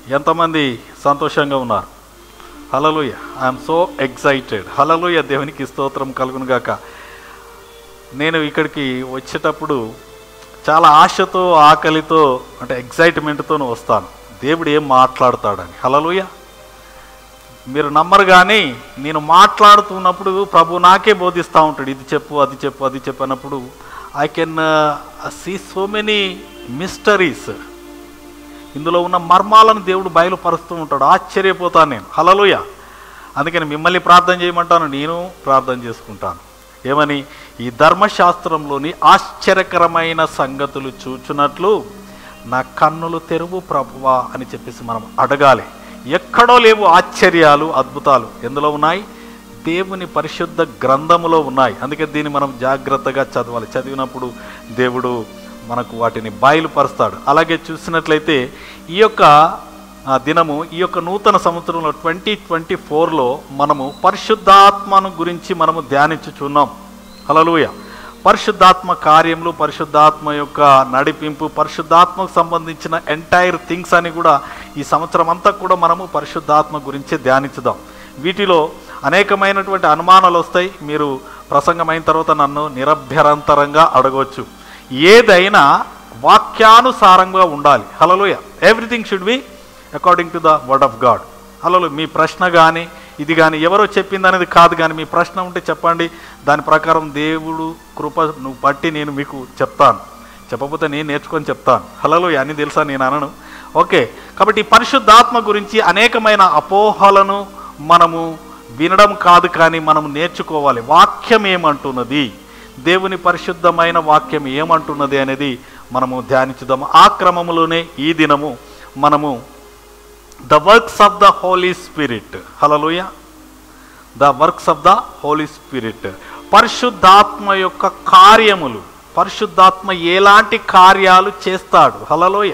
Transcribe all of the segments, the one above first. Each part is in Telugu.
ఎంతమంది సంతోషంగా ఉన్నారు hallelujah I'm so excited hallelujah దేవునికి స్తోత్రం కలుగును గాక నేను ఇక్కడికి వచ్చేటప్పుడు చాలా ఆశతో ఆకలితో అంటే ఎగ్జైట్మెంట్తో వస్తాను దేవుడు ఏం మాట్లాడతాడని హలలుయ మీరు నమ్మరు కానీ నేను మాట్లాడుతున్నప్పుడు ప్రభు నాకే బోధిస్తూ ఉంటాడు ఇది చెప్పు అది చెప్పు అది చెప్పు అన్నప్పుడు I can see so many mysteries ఇందులో ఉన్న మర్మాలను దేవుడు బయలుపరుస్తూ ఉంటాడు ఆశ్చర్యపోతాను నేను హలలుయ అందుకని మిమ్మల్ని ప్రార్థన చేయమంటాను నేను ప్రార్థన చేసుకుంటాను ఏమని ఈ ధర్మశాస్త్రంలోని ఆశ్చర్యకరమైన సంగతులు చూచున్నట్లు నా కన్నులు తెరువు ప్రభువా అని చెప్పేసి మనం అడగాలి ఎక్కడో లేవు ఆశ్చర్యాలు అద్భుతాలు ఎందులో ఉన్నాయి దేవుని పరిశుద్ధ గ్రంథములో ఉన్నాయి అందుకే దీన్ని మనం జాగ్రత్తగా చదవాలి చదివినప్పుడు దేవుడు మనకు వాటిని బయలుపరుస్తాడు అలాగే చూసినట్లయితే ఈ యొక్క ఆ దినము ఈ యొక్క నూతన సంవత్సరంలో ట్వంటీ ట్వంటీ ఫోర్లో మనము పరిశుద్ధాత్మను గురించి మనము ధ్యానించుచున్నాం హలలుయ పరిశుద్ధాత్మ కార్యములు పరిశుద్ధాత్మ యొక్క నడిపింపు పరిశుద్ధాత్మకు సంబంధించిన ఎంటైర్ థింగ్స్ అని కూడా ఈ సంవత్సరం అంతా కూడా మనము పరిశుద్ధాత్మ గురించి ధ్యానించుదాం వీటిలో అనేకమైనటువంటి అనుమానాలు వస్తాయి మీరు ప్రసంగమైన తర్వాత నన్ను నిరభ్యరంతరంగా అడగవచ్చు ఏదైనా వాక్యానుసారంగా ఉండాలి hallelujah everything should be according to the word of God hello మీ ప్రశ్న కానీ ఇది కానీ ఎవరో చెప్పింది అనేది కాదు కానీ మీ ప్రశ్న ఉంటే చెప్పండి దాని ప్రకారం దేవుడు కృప నువ్వు పట్టి నేను మీకు చెప్తాను చెప్పకపోతే నేను నేర్చుకొని చెప్తాను హలో అని తెలుసా నేను అనను ఓకే కాబట్టి ఈ పరిశుద్ధాత్మ గురించి అనేకమైన అపోహలను మనము వినడం కాదు కానీ మనం నేర్చుకోవాలి వాక్యం ఏమంటున్నది దేవుని పరిశుద్ధమైన వాక్యం ఏమంటున్నది అనేది మనము ధ్యానించుదాము ఆ క్రమంలోనే ఈ దినము మనము the works of the Holy Spirit hallelujah the works of the Holy Spirit పరిశుద్ధాత్మ యొక్క కార్యములు పరిశుద్ధాత్మ ఎలాంటి కార్యాలు చేస్తాడు హలలోయ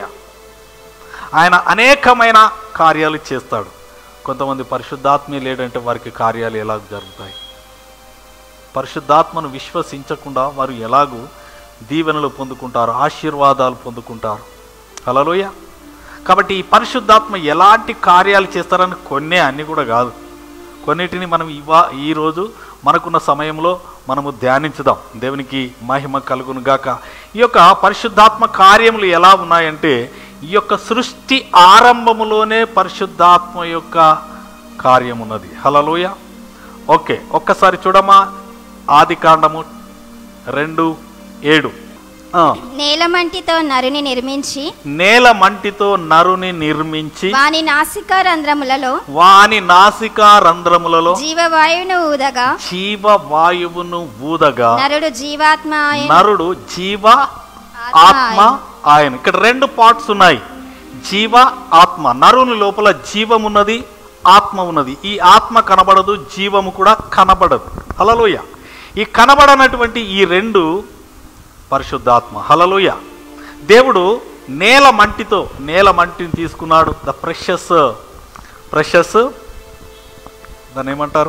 ఆయన అనేకమైన కార్యాలు చేస్తాడు కొంతమంది పరిశుద్ధాత్మే లేడంటే వారికి కార్యాలు ఎలా జరుగుతాయి పరిశుద్ధాత్మను విశ్వసించకుండా వారు ఎలాగూ దీవెనలు పొందుకుంటారు ఆశీర్వాదాలు పొందుకుంటారు హలలోయ కాబట్టి ఈ పరిశుద్ధాత్మ ఎలాంటి కార్యాలు చేస్తారని కొన్నే అన్ని కూడా కాదు కొన్నిటిని మనం ఇవా ఈరోజు మనకున్న సమయంలో మనము ధ్యానించుదాం దేవునికి మహిమ కలుగును గాక ఈ యొక్క పరిశుద్ధాత్మ కార్యములు ఎలా ఉన్నాయంటే ఈ యొక్క సృష్టి ఆరంభములోనే పరిశుద్ధాత్మ యొక్క కార్యమున్నది హలలోయ ఓకే ఒక్కసారి చూడమా ఆది కాండము రెండు ఏడు ఆ, నేలమంటితో నరుని నిర్మించి నేల మంటితో నరుని నిర్మించి వాని నాసిక రంధ్రములలో వాని నాసికా రంధ్రములలో జీవవాయువును ఊదగా జీవ వాయువును ఊదగా నరుడు జీవాత్మ ఆయన. నరుడు జీవ ఆత్మ ఆత్మ ఆయన ఇక్కడ రెండు పార్ట్స్ ఉన్నాయి జీవ ఆత్మ నరుని లోపల జీవం ఉన్నది ఆత్మ ఉన్నది ఈ ఆత్మ కనబడదు జీవము కూడా కనబడదు హలలోయ ఈ కనబడనటువంటి ఈ రెండు పరిశుద్ధాత్మ హలలోయ దేవుడు నేల మంటితో నేల మంటిని తీసుకున్నాడు ద ప్రెషస్ ప్రెషస్ దాన్ని ఏమంటారు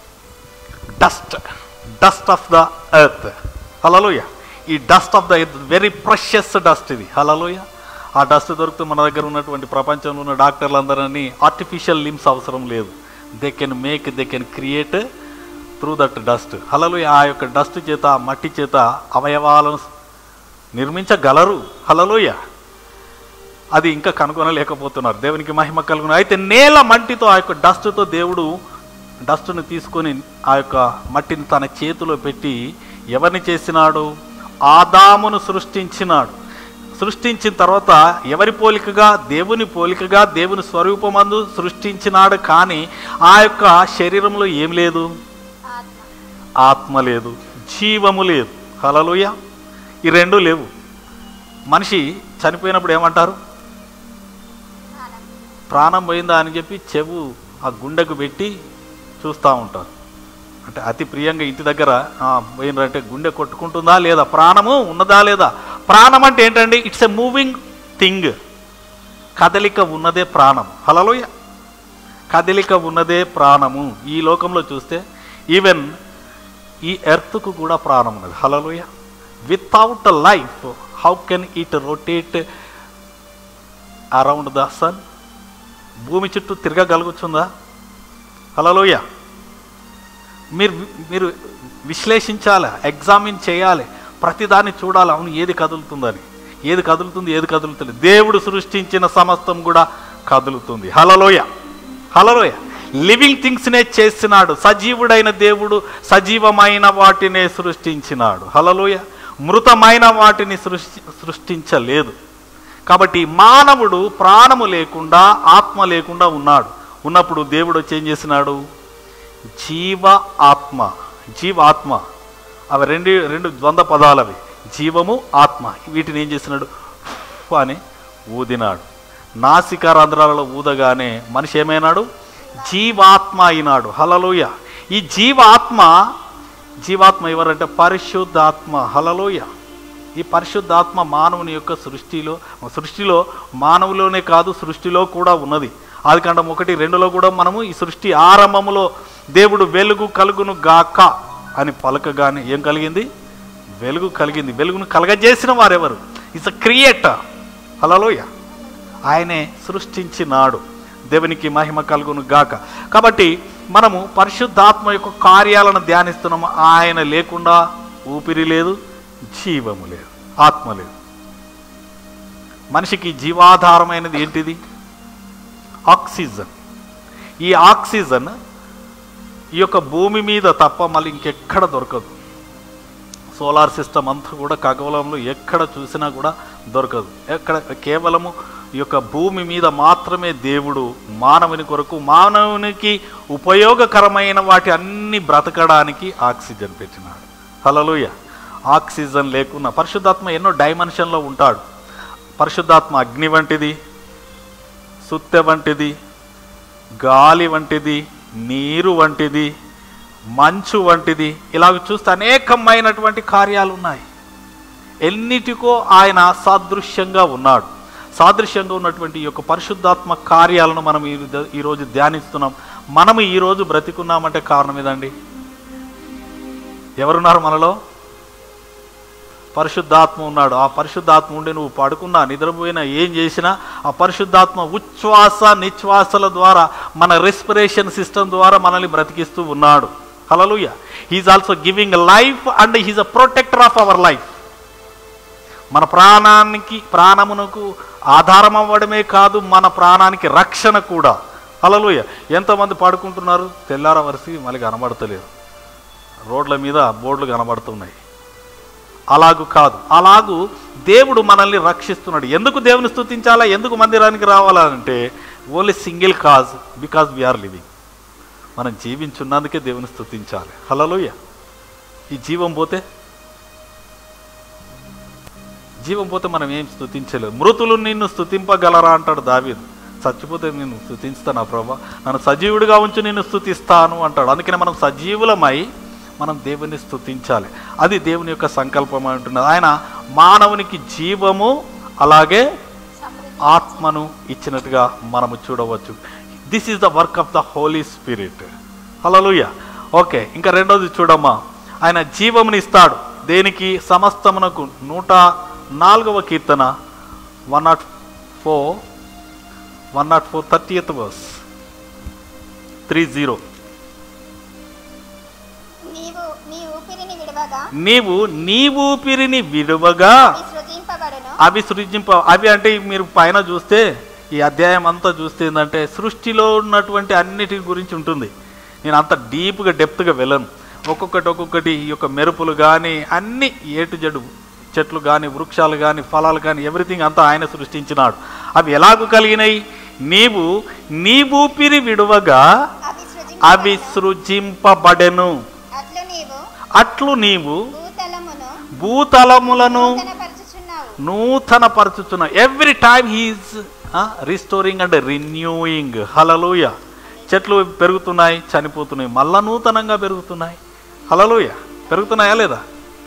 dust dust of the earth hallelujah ఈ dust of the earth very precious dust ఇది హలలోయ ఆ డస్ట్ దొరికితే మన దగ్గర ఉన్నటువంటి ప్రపంచంలో ఉన్న డాక్టర్లందరినీ ఆర్టిఫిషియల్ లిమ్స్ అవసరం లేదు they can make they can create through that dust hallelujah ఆ యొక్క డస్ట్ చేత ఆ మట్టి చేత అవయవాలను నిర్మించగలరు హలలోయ అది ఇంకా కనుగొనలేకపోతున్నారు దేవునికి మహిమ కలుగును అయితే నేల మట్టితో ఆ యొక్క డస్ట్తో దేవుడు డస్ట్ను తీసుకొని ఆ యొక్క మట్టిని తన చేతిలో పెట్టి ఎవరిని చేసినాడు ఆదామును సృష్టించినాడు సృష్టించిన తర్వాత ఎవరి పోలికగా దేవుని పోలికగా దేవుని స్వరూపమందు సృష్టించినాడు కానీ ఆ యొక్క శరీరంలో ఏం లేదు ఆత్మ లేదు జీవము లేదు హలలుయ ఈ రెండు లేవు మనిషి చనిపోయినప్పుడు ఏమంటారు ప్రాణం పోయిందా అని చెప్పి చెవు ఆ గుండెకు పెట్టి చూస్తూ ఉంటారు అంటే అతి ప్రియంగా ఇంటి దగ్గర "ఆ, పోయినరంటే గుండె కొట్టుకుంటుందా లేదా ప్రాణము ఉన్నదా లేదా ప్రాణం అంటే ఏంటండి ఇట్స్ ఎ మూవింగ్ థింగ్ కదలిక ఉన్నదే ప్రాణం హలలోయ కదలిక ఉన్నదే ప్రాణము ఈ లోకంలో చూస్తే ఈవెన్ ఈ ఎర్త్కు కూడా ప్రాణం ఉన్నది hallelujah without life how can it rotate around the sun భూమి చుట్టూ తిరగగలుగుతుందా హలోయ మీరు మీరు విశ్లేషించాలి ఎగ్జామిన్ చేయాలి ప్రతిదాన్ని చూడాలి అవును ఏది కదులుతుందని ఏది కదులుతుంది ఏది కదులుతుంది దేవుడు సృష్టించిన సమస్తం కూడా కదులుతుంది హలలోయ హలలోయ లివింగ్ థింగ్స్నే చేసినాడు సజీవుడైన దేవుడు సజీవమైన వాటినే సృష్టించినాడు హలలోయ మృతమైన వాటిని సృష్టి సృష్టించలేదు కాబట్టి మానవుడు ప్రాణము లేకుండా ఆత్మ లేకుండా ఉన్నాడు ఉన్నప్పుడు దేవుడు వచ్చి ఏం చేసినాడు జీవ ఆత్మ జీవ ఆత్మ అవి రెండు రెండు ద్వంద్వ పదాలు అవి జీవము ఆత్మ వీటిని ఏం చేసినాడు ఫు అని ఊదినాడు నాసిక రంధ్రాలలో ఊదగానే మనిషి ఏమైనాడు జీవాత్మ అయినాడు హలలోయ ఈ జీవాత్మ జీవాత్మ ఎవరంటే పరిశుద్ధాత్మ హలలోయ ఈ పరిశుద్ధాత్మ మానవుని యొక్క సృష్టిలో సృష్టిలో మానవులోనే కాదు సృష్టిలో కూడా ఉన్నది ఆదికాండం ఒకటి రెండులో కూడా మనము ఈ సృష్టి ఆరంభములో దేవుడు వెలుగు కలుగును గాక అని పలకగానే ఏం కలిగింది వెలుగు కలిగింది వెలుగును కలగజేసిన వారెవరు ఇస్ అ క్రియేటర్ హలోయ ఆయనే సృష్టించినాడు దేవునికి మహిమ కలుగును గాక కాబట్టి మనము పరిశుద్ధాత్మ యొక్క కార్యాలను ధ్యానిస్తున్నాము ఆయన లేకుండా ఊపిరి లేదు జీవము లేదు ఆత్మ లేదు మనిషికి జీవాధారమైనది ఏంటిది ఆక్సిజన్ ఈ ఆక్సిజన్ ఈ యొక్క భూమి మీద తప్ప మళ్ళీ ఇంకెక్కడ దొరకదు సోలార్ సిస్టమ్ అంతా కూడా ఖగోళంలో ఎక్కడ చూసినా కూడా దొరకదు ఎక్కడ కేవలము ఈ యొక్క భూమి మీద మాత్రమే దేవుడు మానవుని కొరకు మానవునికి ఉపయోగకరమైన వాటి అన్ని బ్రతకడానికి ఆక్సిజన్ పెట్టినాడు హలలుయ ఆక్సిజన్ లేకున్నా పరిశుద్ధాత్మ ఎన్నో డైమెన్షన్లో ఉంటాడు పరిశుద్ధాత్మ అగ్ని వంటిది సుత్తె వంటిది గాలి వంటిది నీరు వంటిది మంచు వంటిది ఇలాగ చూస్తే అనేకమైనటువంటి కార్యాలు ఉన్నాయి ఎన్నిటికో ఆయన సాదృశ్యంగా ఉన్నాడు సాదృశ్యంగా ఉన్నటువంటి ఈ యొక్క పరిశుద్ధాత్మ కార్యాలను మనం ఈ ఈరోజు ధ్యానిస్తున్నాం మనము ఈరోజు బ్రతికున్నామంటే కారణం ఏదండి ఎవరున్నారు మనలో పరిశుద్ధాత్మ ఉన్నాడు ఆ పరిశుద్ధాత్మ ఉండి నువ్వు పడుకున్నా నిద్రపోయినా ఏం చేసినా ఆ పరిశుద్ధాత్మ ఉచ్ఛ్వాస నిశ్వాసల ద్వారా మన రెస్పిరేషన్ సిస్టమ్ ద్వారా మనల్ని బ్రతికిస్తూ ఉన్నాడు hallelujah he is also giving life and he's a protector of our life మన ప్రాణానికి ప్రాణమునకు ఆధారం అవ్వడమే కాదు మన ప్రాణానికి రక్షణ కూడా హలలుయ ఎంతమంది పడుకుంటున్నారు తెల్లారవరిసి మళ్ళీ కనబడతలేరు రోడ్ల మీద బోర్డులు కనబడుతున్నాయి అలాగు కాదు అలాగు దేవుడు మనల్ని రక్షిస్తున్నాడు ఎందుకు దేవుని స్తుతించాలా ఎందుకు మందిరానికి రావాలా అంటే only single cause because we are living మనం జీవించున్నందుకే దేవుని స్తుతించాలి హలలోయ ఈ జీవం పోతే జీవం పోతే మనం ఏం స్తుతించలేదు మృతులు నిన్ను స్తుతింపగలరా అంటాడు దావీదు చచ్చిపోతే నేను స్తుతిస్తాను ప్రభా నన్ను సజీవుడిగా ఉంచి నిన్ను స్తుతిస్తాను అంటాడు అందుకనే మనం సజీవులమై మనం దేవుని స్తుతించాలి అది దేవుని యొక్క సంకల్పం అంటున్నది ఆయన మానవునికి జీవము అలాగే ఆత్మను ఇచ్చినట్టుగా మనము చూడవచ్చు this is the work of the Holy Spirit hallelujah okay ఇంకా రెండోది చూడమ్మా ఆయన జీవముని ఇస్తాడు దేనికి సమస్తమునకు నూట నాలుగవ కీర్తన one naught four one naught four thirtieth verse three zero నీవు నీ ఊపిరిని విడవగా నీవు నీ ఊపిరిని విడువగా నీ సృజింపబడును అవి సృజింప అవి అంటే మీరు పైన చూస్తే ఈ అధ్యాయం అంతా చూస్తే ఏంటంటే సృష్టిలో ఉన్నటువంటి అన్నిటి గురించి ఉంటుంది నేను అంత డీప్గా డెప్త్గా వెళ్ళను ఒక్కొక్కటి ఒక్కొక్కటి ఈ యొక్క మెరుపులు కానీ అన్ని ఏటు జడు చెట్లు కానీ వృక్షాలు కానీ ఫలాలు కానీ ఎవ్రీథింగ్ అంతా ఆయన సృష్టించినాడు అవి ఎలాగూ కలిగినాయి నీవు నీ ఊపిరి విడువగా అవి అవి సృజింపబడును సృజింపబడెను అట్లు నీవు అట్లు నీవు భూతలమును భూతలములను నూతనపరచుచున్నావు నూతన పరచుచున్న every time he is restoring and renewing hallelujah చెట్లు పెరుగుతున్నాయి చనిపోతున్నాయి మళ్ళా నూతనంగా పెరుగుతున్నాయి హలలోయ పెరుగుతున్నాయా లేదా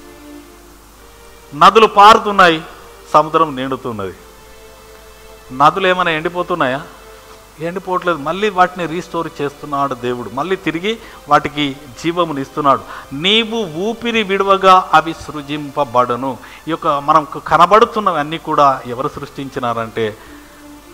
నదులు పారుతున్నాయి సముద్రం నిండుతున్నది నదులు ఏమైనా ఎండిపోతున్నాయా ఎండిపోవట్లేదు మళ్ళీ వాటిని రీస్టోర్ చేస్తున్నాడు దేవుడు మళ్ళీ తిరిగి వాటికి జీవముని ఇస్తున్నాడు నీవు ఊపిరి విడవగా అవి సృజింపబడను ఈ యొక్క మనం కనబడుతున్నవన్నీ కూడా ఎవరు సృష్టించినారంటే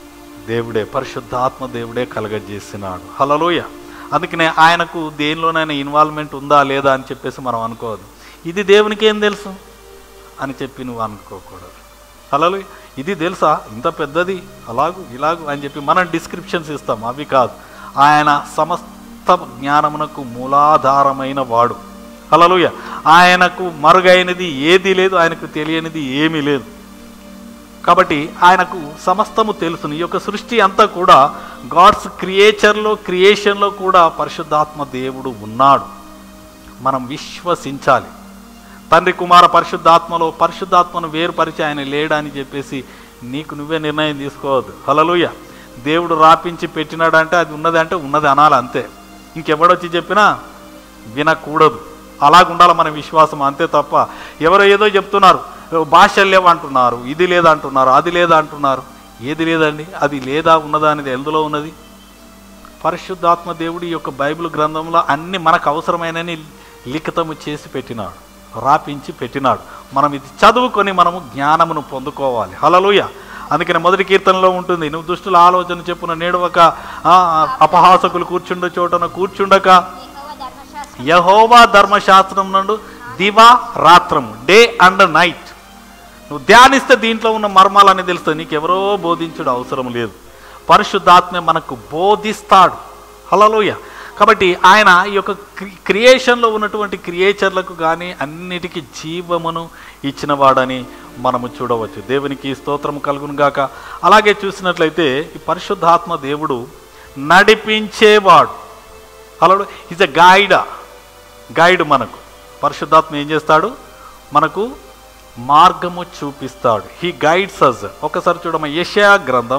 దేవుడే పరిశుద్ధాత్మ దేవుడే కలగజేసినాడు హలలోయ అందుకనే ఆయనకు దేనిలోనైనా ఇన్వాల్వ్మెంట్ ఉందా లేదా అని చెప్పేసి మనం అనుకోవద్దు ఇది దేవునికి ఏం తెలుసు అని చెప్పి నువ్వు అనుకోకూడదు హలో ఇది తెలుసా ఇంత పెద్దది అలాగు ఇలాగు అని చెప్పి మనం డిస్క్రిప్షన్స్ ఇస్తాం అవి కాదు ఆయన సమస్త జ్ఞానమునకు మూలాధారమైన వాడు హలలుయ ఆయనకు మరుగైనది ఏది లేదు ఆయనకు తెలియనిది ఏమీ లేదు కాబట్టి ఆయనకు సమస్తము తెలుసును ఈ యొక్క సృష్టి అంతా కూడా గాడ్స్ క్రియేచర్లో క్రియేషన్లో కూడా పరిశుద్ధాత్మ దేవుడు ఉన్నాడు మనం విశ్వసించాలి తండ్రి కుమార పరిశుద్ధాత్మలో పరిశుద్ధాత్మను వేరుపరిచి ఆయన లేడని చెప్పేసి నీకు నువ్వే నిర్ణయం తీసుకోవద్దు హలలుయ దేవుడు రాపించి పెట్టినాడంటే అది ఉన్నదంటే ఉన్నది అనాలి అంతే ఇంకెవడొచ్చి చెప్పినా వినకూడదు అలాగుండాలి మన విశ్వాసం అంతే తప్ప ఎవరో ఏదో చెప్తున్నారు భాషలు లేవంటున్నారు ఇది లేదంటున్నారు అది లేదంటున్నారు ఏది లేదండి అది లేదా ఉన్నదా అనేది ఎందులో ఉన్నది పరిశుద్ధాత్మ దేవుడు ఈ యొక్క బైబిల్ గ్రంథంలో అన్ని మనకు అవసరమైనని లిఖితము చేసి పెట్టినాడు రాపించి పెట్టినాడు మనం ఇది చదువుకొని మనము జ్ఞానమును పొందుకోవాలి హలలుయ అందుకని మొదటి కీర్తనలో ఉంటుంది నువ్వు దుష్టుల ఆలోచన చెప్పున నేడవక ఆ, అపహాసకులు కూర్చుండ చోటన కూర్చుండక యెహోవా ధర్మశాస్త్రం యహోవా ధర్మశాస్త్రం నుండి దివా రాత్రము డే అండ్ నైట్ నువ్వు ధ్యానిస్తే దీంట్లో ఉన్న మర్మాలని తెలుస్తుంది నీకెవరో బోధించడం అవసరం లేదు పరిశుద్ధాత్మే మనకు బోధిస్తాడు హలలోయ కాబట్టి ఆయన ఈ యొక్క క్రి- క్రియేషన్లో ఉన్నటువంటి క్రియేచర్లకు కానీ అన్నిటికీ జీవమును ఇచ్చినవాడని మనము చూడవచ్చు దేవునికి స్తోత్రం కలుగును గాక అలాగే చూసినట్లయితే ఈ పరిశుద్ధాత్మ దేవుడు నడిపించేవాడు hello is a guide guide మనకు పరిశుద్ధాత్మ ఏం చేస్తాడు మనకు మార్గము చూపిస్తాడు హీ గైడ్స్ అస్ ఒకసారి చూడమ్మ యషయా గ్రంథం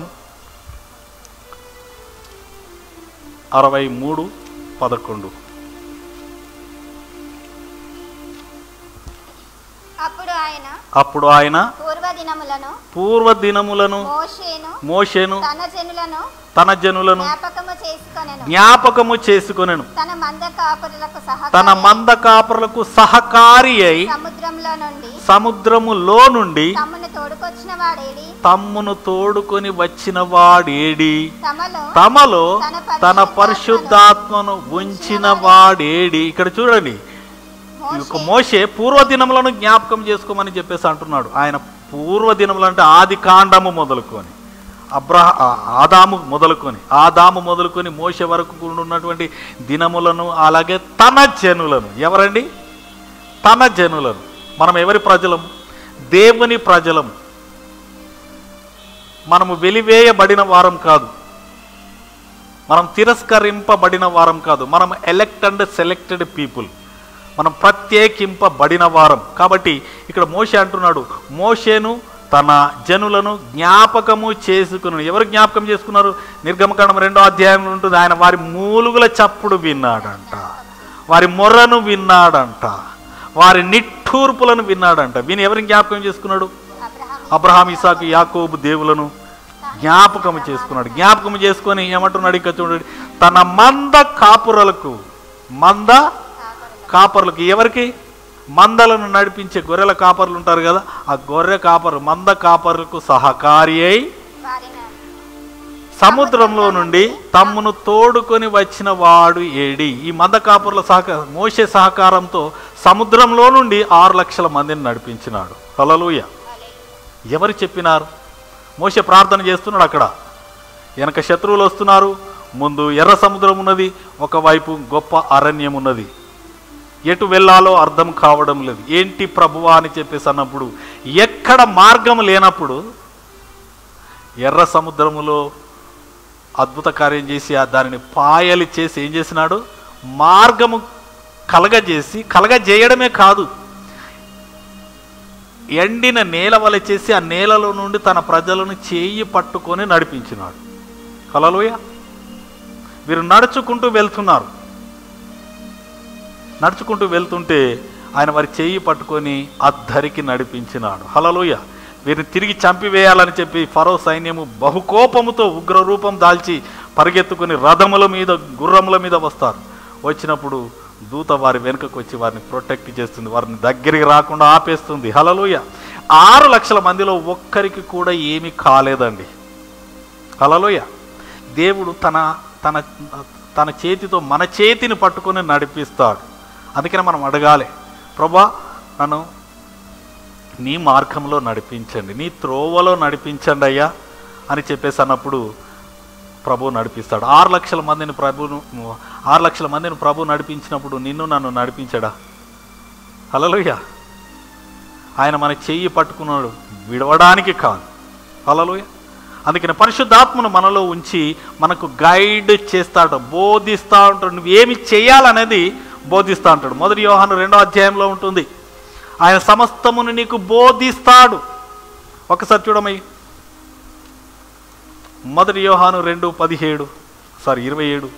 అరవై మూడు పదకొండు అప్పుడు ఆయన అప్పుడు ఆయన పూర్వ దినములను పూర్వ దినములను మోషేను మోషేను తన జనులను తన జనులను జ్ఞాపకము చేసుకొనెను జ్ఞాపకము చేసుకొనెను తన మంద కాపురులకు సహా తన మంద కాపురులకు సహకారి అయి సముద్రంలో నుండి సముద్రములో నుండి తమ్మును తోడుకొచ్చిన వాడేడి తమ్మును తోడుకొని వచ్చిన వాడేడి తమలో తమలో తన పరిశుద్ధాత్మను ఉంచిన వాడేడి ఇక్కడ చూడండి ఈ యొక్క మోషే పూర్వదినములను జ్ఞాపకం చేసుకోమని చెప్పేసి అంటున్నాడు ఆయన పూర్వదినములు అంటే ఆది కాండము మొదలుకొని అబ్రహ ఆ- ఆదాము మొదలుకొని ఆదాము మొదలుకొని మోసే వరకు కూడా ఉన్నటువంటి దినములను అలాగే తన జనులను ఎవరండి తన జనులను మనం ఎవరి ప్రజలం దేవుని ప్రజలం మనము వెలివేయబడిన వారం కాదు మనం తిరస్కరింపబడిన వారం కాదు మనం ఎలెక్ట్ అండ్ సెలెక్టెడ్ పీపుల్ మనం ప్రత్యేకింపబడిన వారం కాబట్టి ఇక్కడ మోషే అంటున్నాడు మోషేను తన జనులను జ్ఞాపకము చేసుకుని ఎవరు జ్ఞాపకం చేసుకున్నారు నిర్గమకాండం రెండో అధ్యాయంలో ఉంటుంది ఆయన వారి మూలుగుల చప్పుడు విన్నాడంట వారి మొర్రను విన్నాడంట వారి నిట్టూర్పులను విన్నాడంట విని ఎవరిని జ్ఞాపకం చేసుకున్నాడు అబ్రహాం అబ్రహాం ఇసాకు యాకోబు దేవులను జ్ఞాపకం చేసుకున్నాడు జ్ఞాపకం చేసుకొని ఏమంటున్నాడు ఇంకా చూడండి తన మంద కాపురలకు మంద కాపర్లకు ఎవరికి మందలను నడిపించే గొర్రెల కాపర్లు ఉంటారు కదా ఆ గొర్రె కాపరు మంద కాపర్లకు సహకారి అయి వారిని సముద్రంలో నుండి తమ్మును తోడుకొని వచ్చిన వాడు ఏడి ఈ మంద కాపుర్ల సహకార మోసే సహకారంతో సముద్రంలో నుండి ఆరు లక్షల మందిని నడిపించినాడు హలలుయ ఎవరు చెప్పినారు మోసే ప్రార్థన చేస్తున్నాడు అక్కడ వెనక శత్రువులు వస్తున్నారు ముందు ఎర్ర సముద్రం ఉన్నది ఒకవైపు గొప్ప అరణ్యం ఉన్నది ఎటు వెళ్ళాలో అర్థం కావడం లేదు ఏంటి ప్రభువా అని చెప్పేసి అన్నప్పుడు ఎక్కడ మార్గం లేనప్పుడు ఎర్ర సముద్రములో అద్భుత కార్యం చేసి ఆ దానిని పాయలి చేసి ఏం చేసినాడు మార్గము కలగజేసి కలగజేయడమే కాదు ఎండిన నేల వలె చేసి ఆ నేలలో నుండి తన ప్రజలను చేయి పట్టుకొని నడిపించినాడు హలోయ వీరు నడుచుకుంటూ వెళ్తున్నారు నడుచుకుంటూ వెళ్తుంటే ఆయన వారి చేయి పట్టుకొని అద్దరికి నడిపించినాడు హలలోయ వీరిని తిరిగి చంపివేయాలని చెప్పి ఫరో సైన్యము బహుకోపముతో ఉగ్ర రూపం దాల్చి పరిగెత్తుకుని రథముల మీద గుర్రముల మీద వస్తారు వచ్చినప్పుడు దూత వారి వెనుకకు వచ్చి వారిని ప్రొటెక్ట్ చేస్తుంది వారిని దగ్గరికి రాకుండా ఆపేస్తుంది హలలోయ ఆరు లక్షల మందిలో ఒక్కరికి కూడా ఏమీ కాలేదండి హలలోయ దేవుడు తన తన తన చేతితో మన చేతిని పట్టుకొని నడిపిస్తాడు అందుకని మనం అడగాలి ప్రభా నన్ను నీ మార్గంలో నడిపించండి నీ త్రోవలో నడిపించండి అయ్యా అని చెప్పేసి అన్నప్పుడు ప్రభు నడిపిస్తాడు ఆరు లక్షల మందిని ప్రభును ఆరు లక్షల మందిని ప్రభు నడిపించినప్పుడు నిన్ను నన్ను నడిపించడా హలలుయ ఆయన మన చెయ్యి పట్టుకున్నాడు విడవడానికి కాదు హలలుయ అందుకని పరిశుద్ధాత్మను మనలో ఉంచి మనకు గైడ్ చేస్తాడు బోధిస్తూ ఉంటాడు నువ్వు ఏమి చేయాలనేది బోధిస్తూ ఉంటాడు మొదటి యోహాను రెండో అధ్యాయంలో ఉంటుంది ఆయన సమస్తమును నీకు బోధిస్తాడు ఒకసారి చూడమయ్యి మొదటి యోహాను రెండు పదిహేడు సారీ ఇరవై ఏడు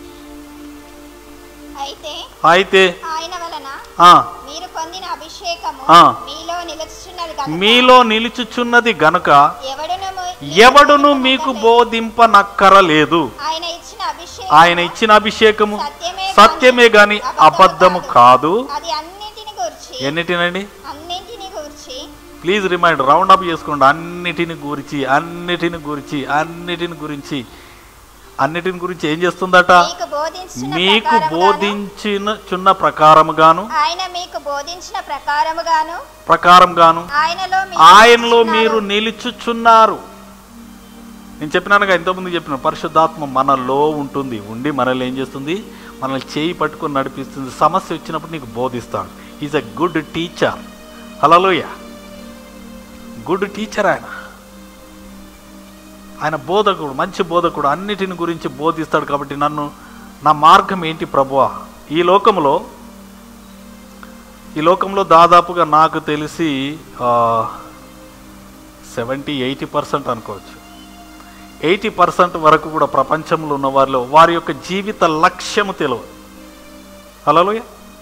అయితే అయితే ఆయన వలన ఆ, మీరు పొందిన అభిషేకము ఆ. మీలో నిలుచుచున్నది కనుక మీలో నిలుచుచున్నది గనుక ఎవడును ఎవడును మీకు బోధింపనక్కరలేదు ఆయన ఇచ్చిన అభిషేకం ఆయన ఇచ్చిన అభిషేకము సత్యమే సత్యమే గాని అబద్ధము కాదు అది అన్నింటిని గురించి ఎన్నిటినండి అన్నింటిని గురించి ప్లీజ్ రిమైండ్ రౌండ్ అప్ చేసుకోండి అన్నిటిని గురించి అన్నిటిని గురించి అన్నిటిని గురించి అన్నిటిని గురించి ఏం చేస్తుందట మీకు బోధించిన మీకు ప్రకారముగాను, బోధించిన చున్న ప్రకారముగాను ఆయన మీకు బోధించిన ప్రకారముగాను ప్రకారంగాను ఆయనలో మీరు ఆయనలో నిలుచుచున్నారు. మీరు నిలుచుచున్నారు నేను చెప్పినానుగా ఇంతకుముందు చెప్పిన పరిశుద్ధాత్మ మనలో ఉంటుంది ఉండి మనల్ని ఏం చేస్తుంది మనల్ని చేయి పట్టుకొని నడిపిస్తుంది సమస్య వచ్చినప్పుడు నీకు బోధిస్తాడు is a good teacher hallelujah good teacher ఆయన ఆయన బోధకుడు మంచి బోధకుడు అన్నిటిని గురించి బోధిస్తాడు కాబట్టి నన్ను నా మార్గం ఏంటి ప్రభువా ఈ లోకంలో ఈ లోకంలో దాదాపుగా నాకు తెలిసి సెవెంటీ ఎయిటీ పర్సెంట్ అనుకోవచ్చు ఎయిటీ పర్సెంట్ వరకు కూడా ప్రపంచంలో ఉన్న వారిలో వారి యొక్క జీవిత లక్ష్యము తెలియదు హలోయ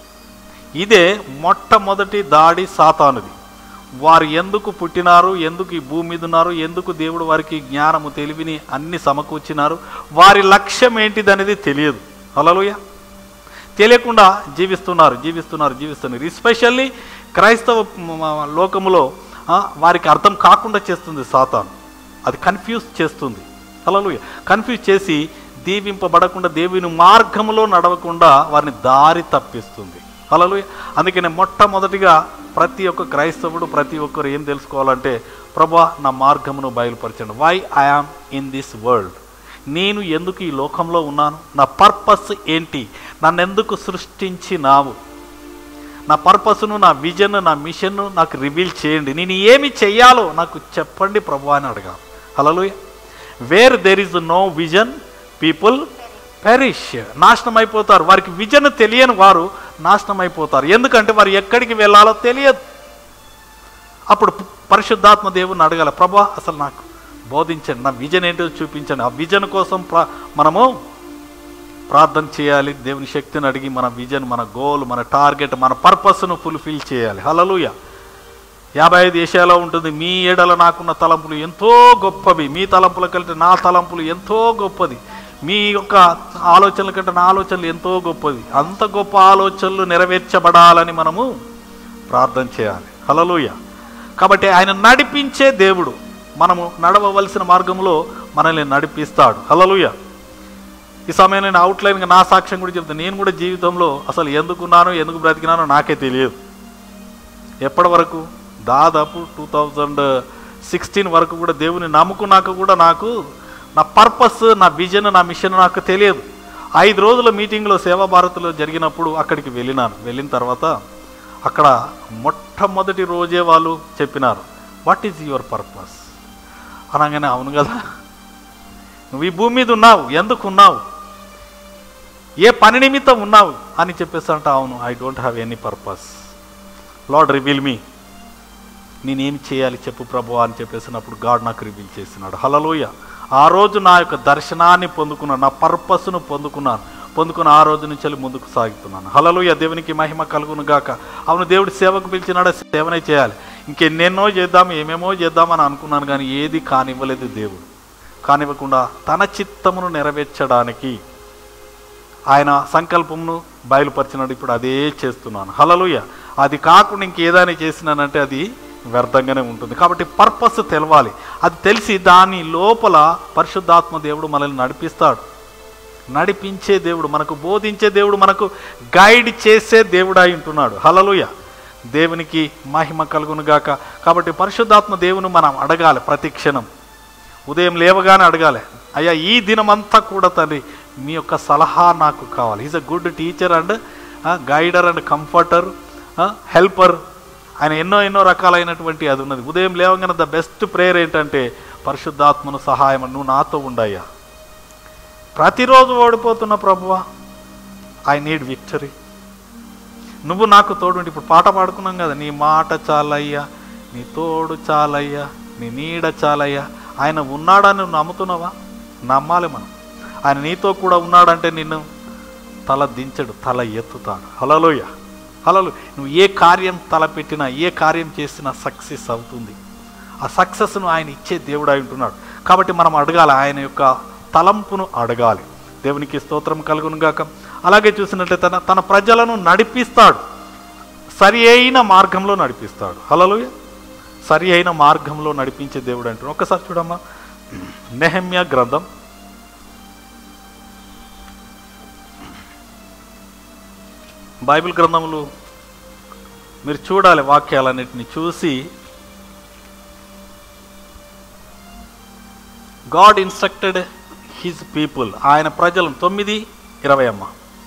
ఇదే మొట్టమొదటి దాడి సాతానుది వారు ఎందుకు పుట్టినారు ఎందుకు ఈ భూమి మీద ఉన్నారు ఎందుకు దేవుడు వారికి జ్ఞానము తెలివిని అన్ని సమకూర్చినారు వారి లక్ష్యం ఏంటిది అనేది తెలియదు హలోయ తెలియకుండా జీవిస్తున్నారు జీవిస్తున్నారు జీవిస్తున్నారు ఎస్పెషల్లీ క్రైస్తవ మ- మ- లోకములో ఆ, వారికి అర్థం కాకుండా చేస్తుంది సాతాను అది కన్ఫ్యూజ్ చేస్తుంది హలోయ కన్ఫ్యూజ్ చేసి దీవింపబడకుండా దేవుని మార్గములో నడవకుండా వారిని దారి తప్పిస్తుంది హలోయ అందుకనే మొట్టమొదటిగా ప్రతి ఒక్క క్రైస్తవుడు ప్రతి ఒక్కరు ఏం తెలుసుకోవాలంటే ప్రభా నా మార్గమును బయలుపరచండి why I am in this world నేను ఎందుకు ఈ లోకంలో ఉన్నాను నా పర్పస్ ఏంటి నన్ను ఎందుకు సృష్టించినావు నా పర్పస్ను నా విజన్ నా మిషన్ను నాకు రివీల్ చేయండి నేను ఏమి చెయ్యాలో నాకు చెప్పండి ప్రభు అని అడగా hallelujah where there is no vision people perish నాశనం అయిపోతారు వారికి విజన్ తెలియని వారు నాశనం అయిపోతారు ఎందుకంటే వారు ఎక్కడికి వెళ్ళాలో తెలియదు అప్పుడు ప- పరిశుద్ధాత్మ దేవుని అడగాల ప్రభా అసలు నాకు బోధించండి నా విజన్ ఏంటో చూపించండి ఆ విజన్ కోసం ప్ర- మనము ప్రార్థన చేయాలి దేవుని శక్తిని అడిగి మన విజన్ మన గోల్ మన టార్గెట్ మన పర్పస్ను ఫుల్ఫిల్ చేయాలి హలలుయ యాభై ఐదు ఏషియాలో ఉంటుంది మీ ఏడల నాకున్న తలంపులు ఎంతో గొప్పవి మీ తలంపుల కంటే నా తలంపులు ఎంతో గొప్పది మీ యొక్క ఆలోచనల కంటే నా ఆలోచనలు ఎంతో గొప్పది అంత గొప్ప ఆలోచనలు నెరవేర్చబడాలని మనము ప్రార్థన చేయాలి హలలుయ కాబట్టి ఆయన నడిపించే దేవుడు మనము నడవవలసిన మార్గంలో మనల్ని నడిపిస్తాడు హలలుయ ఈ సమయం నేను అవుట్లైన్గా నా సాక్ష్యం కూడా చెప్తాను నేను కూడా జీవితంలో అసలు ఎందుకున్నానో ఎందుకు బ్రతికినానో నాకే తెలియదు ఎప్పటి వరకు దాదాపు టూ థౌజండ్ సిక్స్టీన్ వరకు కూడా దేవుని నమ్ముకున్నాక కూడా నాకు నా పర్పస్ నా విజన్ నా మిషన్ నాకు తెలియదు ఐదు రోజుల మీటింగ్లో సేవా భారత్లో జరిగినప్పుడు అక్కడికి వెళ్ళినాను వెళ్ళిన తర్వాత అక్కడ మొట్టమొదటి రోజే వాళ్ళు చెప్పినారు వాట్ ఈజ్ యువర్ పర్పస్ అనగానే అవును కదా నువ్వు ఈ భూమి మీద ఉన్నావు ఎందుకు ఉన్నావు ఏ పని నిమిత్తం ఉన్నావు అని చెప్పేసి అంటే అవును I don't have any purpose Lord reveal me నేనేం చేయాలి చెప్పు ప్రభు అని చెప్పేసినప్పుడు గాడ్ నాకు రివీల్ చేసినాడు హలలోయ ఆ రోజు నా యొక్క దర్శనాన్ని పొందుకున్నాను నా పర్పస్ను పొందుకున్నాను పొందుకున్న ఆ రోజు నుంచి వెళ్ళి ముందుకు సాగుతున్నాను హలలోయ దేవునికి మహిమ కలుగును గాక అవును దేవుడు సేవకు పిలిచినాడు సేవనే చేయాలి ఇంకెన్నెన్నో చేద్దాం ఏమేమో చేద్దామని అనుకున్నాను కానీ ఏది కానివ్వలేదు దేవుడు కానివ్వకుండా తన చిత్తమును నెరవేర్చడానికి ఆయన సంకల్పమును బయలుపరిచినాడు ఇప్పుడు అదే చేస్తున్నాను హలలుయ అది కాకుండా ఇంకేదైనా చేసినానంటే అది వ్యర్థంగానే ఉంటుంది కాబట్టి పర్పస్ తెలవాలి అది తెలిసి దాని లోపల పరిశుద్ధాత్మ దేవుడు మనల్ని నడిపిస్తాడు నడిపించే దేవుడు మనకు బోధించే దేవుడు మనకు గైడ్ చేసే దేవుడు అయి ఉంటున్నాడు హలలుయ దేవునికి మహిమ కలుగును గాక కాబట్టి పరిశుద్ధాత్మ దేవుని మనం అడగాలి ప్రతి క్షణం ఉదయం లేవగానే అడగాలి అయ్యా ఈ దినమంతా కూడా తండ్రి మీ యొక్క సలహా నాకు కావాలి is a good teacher and guider and comforter helper ఆయన ఎన్నో ఎన్నో రకాలైనటువంటి అది ఉన్నది ఉదయం లేవగానే ద బెస్ట్ ప్రేయర్ ఏంటంటే పరిశుద్ధాత్మను సహాయం నువ్వు నాతో ఉండయ్యా ప్రతిరోజు ఓడిపోతున్న ప్రభువా ఐ నీడ్ విక్టరీ నువ్వు నాకు తోడు ఇప్పుడు పాట పాడుకున్నాం కదా నీ మాట చాలయ్యా నీ తోడు చాలయ్యా నీ నీడ చాలయ్యా ఆయన ఉన్నాడని నువ్వు నమ్ముతున్నావా నమ్మాలి మనం ఆయన నీతో కూడా ఉన్నాడంటే నిన్ను తల దించడు తల ఎత్తుతాడు హలలోయ హలలు నువ్వు ఏ కార్యం తలపెట్టినా ఏ కార్యం చేసినా సక్సెస్ అవుతుంది ఆ సక్సెస్ను ఆయన ఇచ్చే దేవుడు అయి ఉంటున్నాడు కాబట్టి మనం అడగాలి ఆయన యొక్క తలంపును అడగాలి దేవునికి స్తోత్రం కలుగును గాక అలాగే చూసినట్లయితే తన తన ప్రజలను నడిపిస్తాడు సరి అయిన మార్గంలో నడిపిస్తాడు హలలోయ సరి అయిన మార్గంలో నడిపించే దేవుడు అంటున్నాడు ఒక్కసారి చూడమ్మా నెహమ్య గ్రంథం బైబిల్ గ్రంథములు మీరు చూడాలి వాక్యాలన్నిటిని చూసి గాడ్ ఇన్స్ట్రక్టెడ్ హిజ్ పీపుల్ ఆయన ప్రజలను తొమ్మిది ఇరవై అమ్మ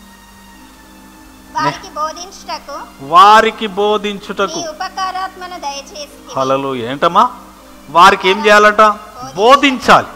వారికి బోధించుటకు వారికి బోధించుటకు నీ ఉపకారాత్మను దయచేసి హలలు ఏంటమ్మా వారికి ఏం చేయాలట బోధించాలి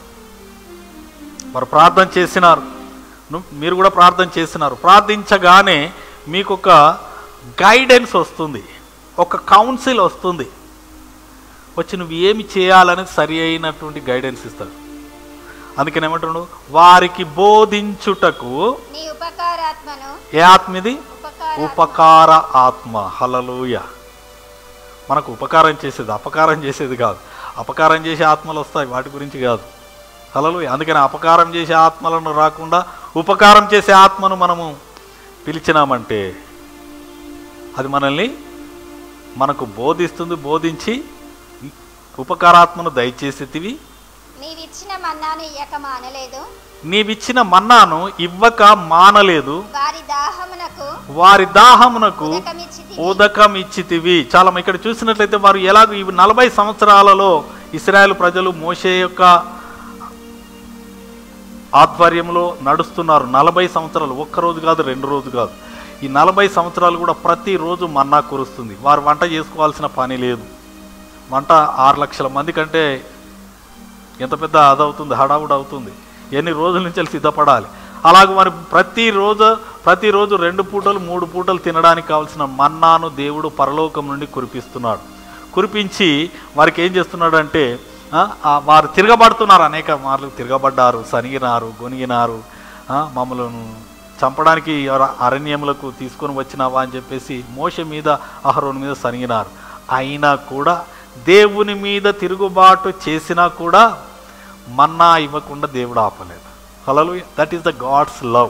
వారు ప్రార్థన చేసినారు ను- మీరు కూడా ప్రార్థన చేసినారు ప్రార్థించగానే మీకు ఒక గైడెన్స్ వస్తుంది ఒక కౌన్సిల్ వస్తుంది వచ్చి నువ్వు ఏమి చేయాలని సరి అయినటువంటి గైడెన్స్ ఇస్తాడు అందుకని ఏమంటున్నాడు వారికి బోధించుటకు నీ ఉపకారాత్మను ఏ ఆత్మిది ఉపకార ఉపకార ఆత్మ హలలుయ మనకు ఉపకారం చేసేది అపకారం చేసేది కాదు అపకారం చేసే ఆత్మలు వస్తాయి వాటి గురించి కాదు హలలుయ అందుకని అపకారం చేసే ఆత్మలను రాకుండా ఉపకారం చేసే ఆత్మను మనము పిలిచినామంటే అది మనల్ని మనకు బోధిస్తుంది బోధించి ఉపకారాత్మను దయచేసేటివి నీవిచ్చిన మన్నాను ఇయ్యక మానలేదు నీవిచ్చిన మన్నాను ఇవ్వక మానలేదు వారి దాహమునకు వారి దాహమునకు ఉదకమిచ్చితివి. ఉదకం ఇచ్చితివి చాలా ఇక్కడ చూసినట్లయితే వారు ఎలాగ ఈ నలభై సంవత్సరాలలో ఇస్రాయేల్ ప్రజలు మోషే యొక్క ఆధ్వర్యంలో నడుస్తున్నారు నలభై సంవత్సరాలు ఒక్క రోజు కాదు రెండు రోజు కాదు ఈ నలభై సంవత్సరాలు కూడా ప్రతిరోజు మన్నా కురుస్తుంది వారు వంట చేసుకోవాల్సిన పని లేదు వంట ఆరు లక్షల మంది కంటే ఎంత పెద్ద అదవుతుంది హడావుడు అవుతుంది ఎన్ని రోజుల నుంచి వాళ్ళు సిద్ధపడాలి అలాగ మరి ప్రతిరోజు ప్రతిరోజు రెండు పూటలు మూడు పూటలు తినడానికి కావాల్సిన మన్నాను దేవుడు పరలోకం నుండి కురిపిస్తున్నాడు కురిపించి వారికి ఏం చేస్తున్నాడు అంటే ఆ, ఆ, వారు తిరగబడుతున్నారు అనేక మార్లు తిరగబడ్డారు సనిగినారు గొనిగినారు ఆ, మమ్మలను చంపడానికి అర- అరణ్యములకు తీసుకొని వచ్చినావా అని చెప్పేసి మోష మీద అహరోన్ మీద సనిగినారు అయినా కూడా దేవుని మీద తిరుగుబాటు చేసినా కూడా మన్నా ఇవ్వకుండా దేవుడు ఆపలేదు hallelujah that is the God's love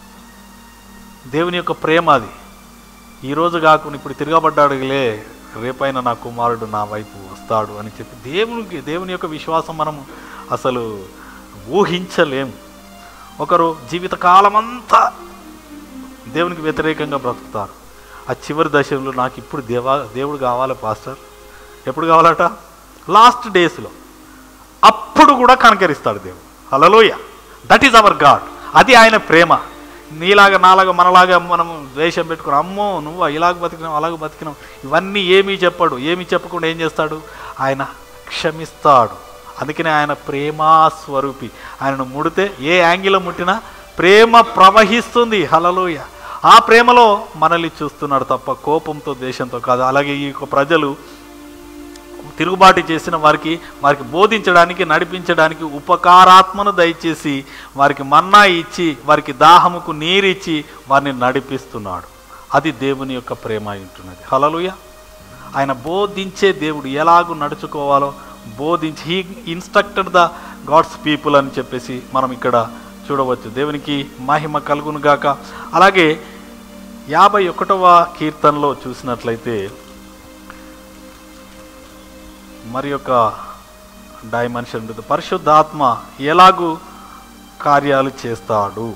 దేవుని యొక్క ప్రేమ అది ఈరోజు కాకుండా ఇప్పుడు తిరగబడ్డాడులే రేపైనా నా కుమారుడు నా వైపు వస్తాడు అని చెప్పి దేవునికి దేవుని యొక్క విశ్వాసం మనం అసలు ఊహించలేం ఒకరు జీవితకాలం అంతా దేవునికి వ్యతిరేకంగా బ్రతుకుతారు ఆ చివరి దశలో నాకు ఇప్పుడు దేవా దేవుడు కావాలి పాస్టర్ ఎప్పుడు కావాలట లాస్ట్ డేస్లో అప్పుడు కూడా కనకరిస్తాడు దేవుడు హలలోయ దట్ ఈజ్ అవర్ గాడ్ అది ఆయన ప్రేమ నీలాగా నాలాగా మనలాగా మనం ద్వేషం పెట్టుకుని అమ్మో నువ్వు ఇలాగ బతికినావు అలాగ బతికినావు ఇవన్నీ ఏమీ చెప్పాడు ఏమీ చెప్పకుండా ఏం చేస్తాడు ఆయన క్షమిస్తాడు అందుకనే ఆయన ప్రేమా స్వరూపి ఆయనను ముడితే ఏ యాంగిల్లో ముట్టినా ప్రేమ ప్రవహిస్తుంది హలలోయ ఆ ప్రేమలో మనల్ని చూస్తున్నాడు తప్ప కోపంతో దేశంతో కాదు అలాగే ఈ యొక్క ప్రజలు తిరుగుబాటు చేసిన వారికి వారికి బోధించడానికి నడిపించడానికి ఉపకారాత్మను దయచేసి వారికి మన్నా ఇచ్చి వారికి దాహముకు నీరిచ్చి వారిని నడిపిస్తున్నాడు అది దేవుని యొక్క ప్రేమ అయి ఉంటున్నది హలలుయ ఆయన బోధించే దేవుడు ఎలాగూ నడుచుకోవాలో బోధించి he instructed the God's people అని చెప్పేసి మనం ఇక్కడ చూడవచ్చు దేవునికి మహిమ కలుగును గాక అలాగే యాభై ఒకటవ కీర్తనలో చూసినట్లయితే మరి యొక్క డైమెన్షన్ ఉంటుంది పరిశుద్ధాత్మ ఎలాగూ కార్యాలు చేస్తాడు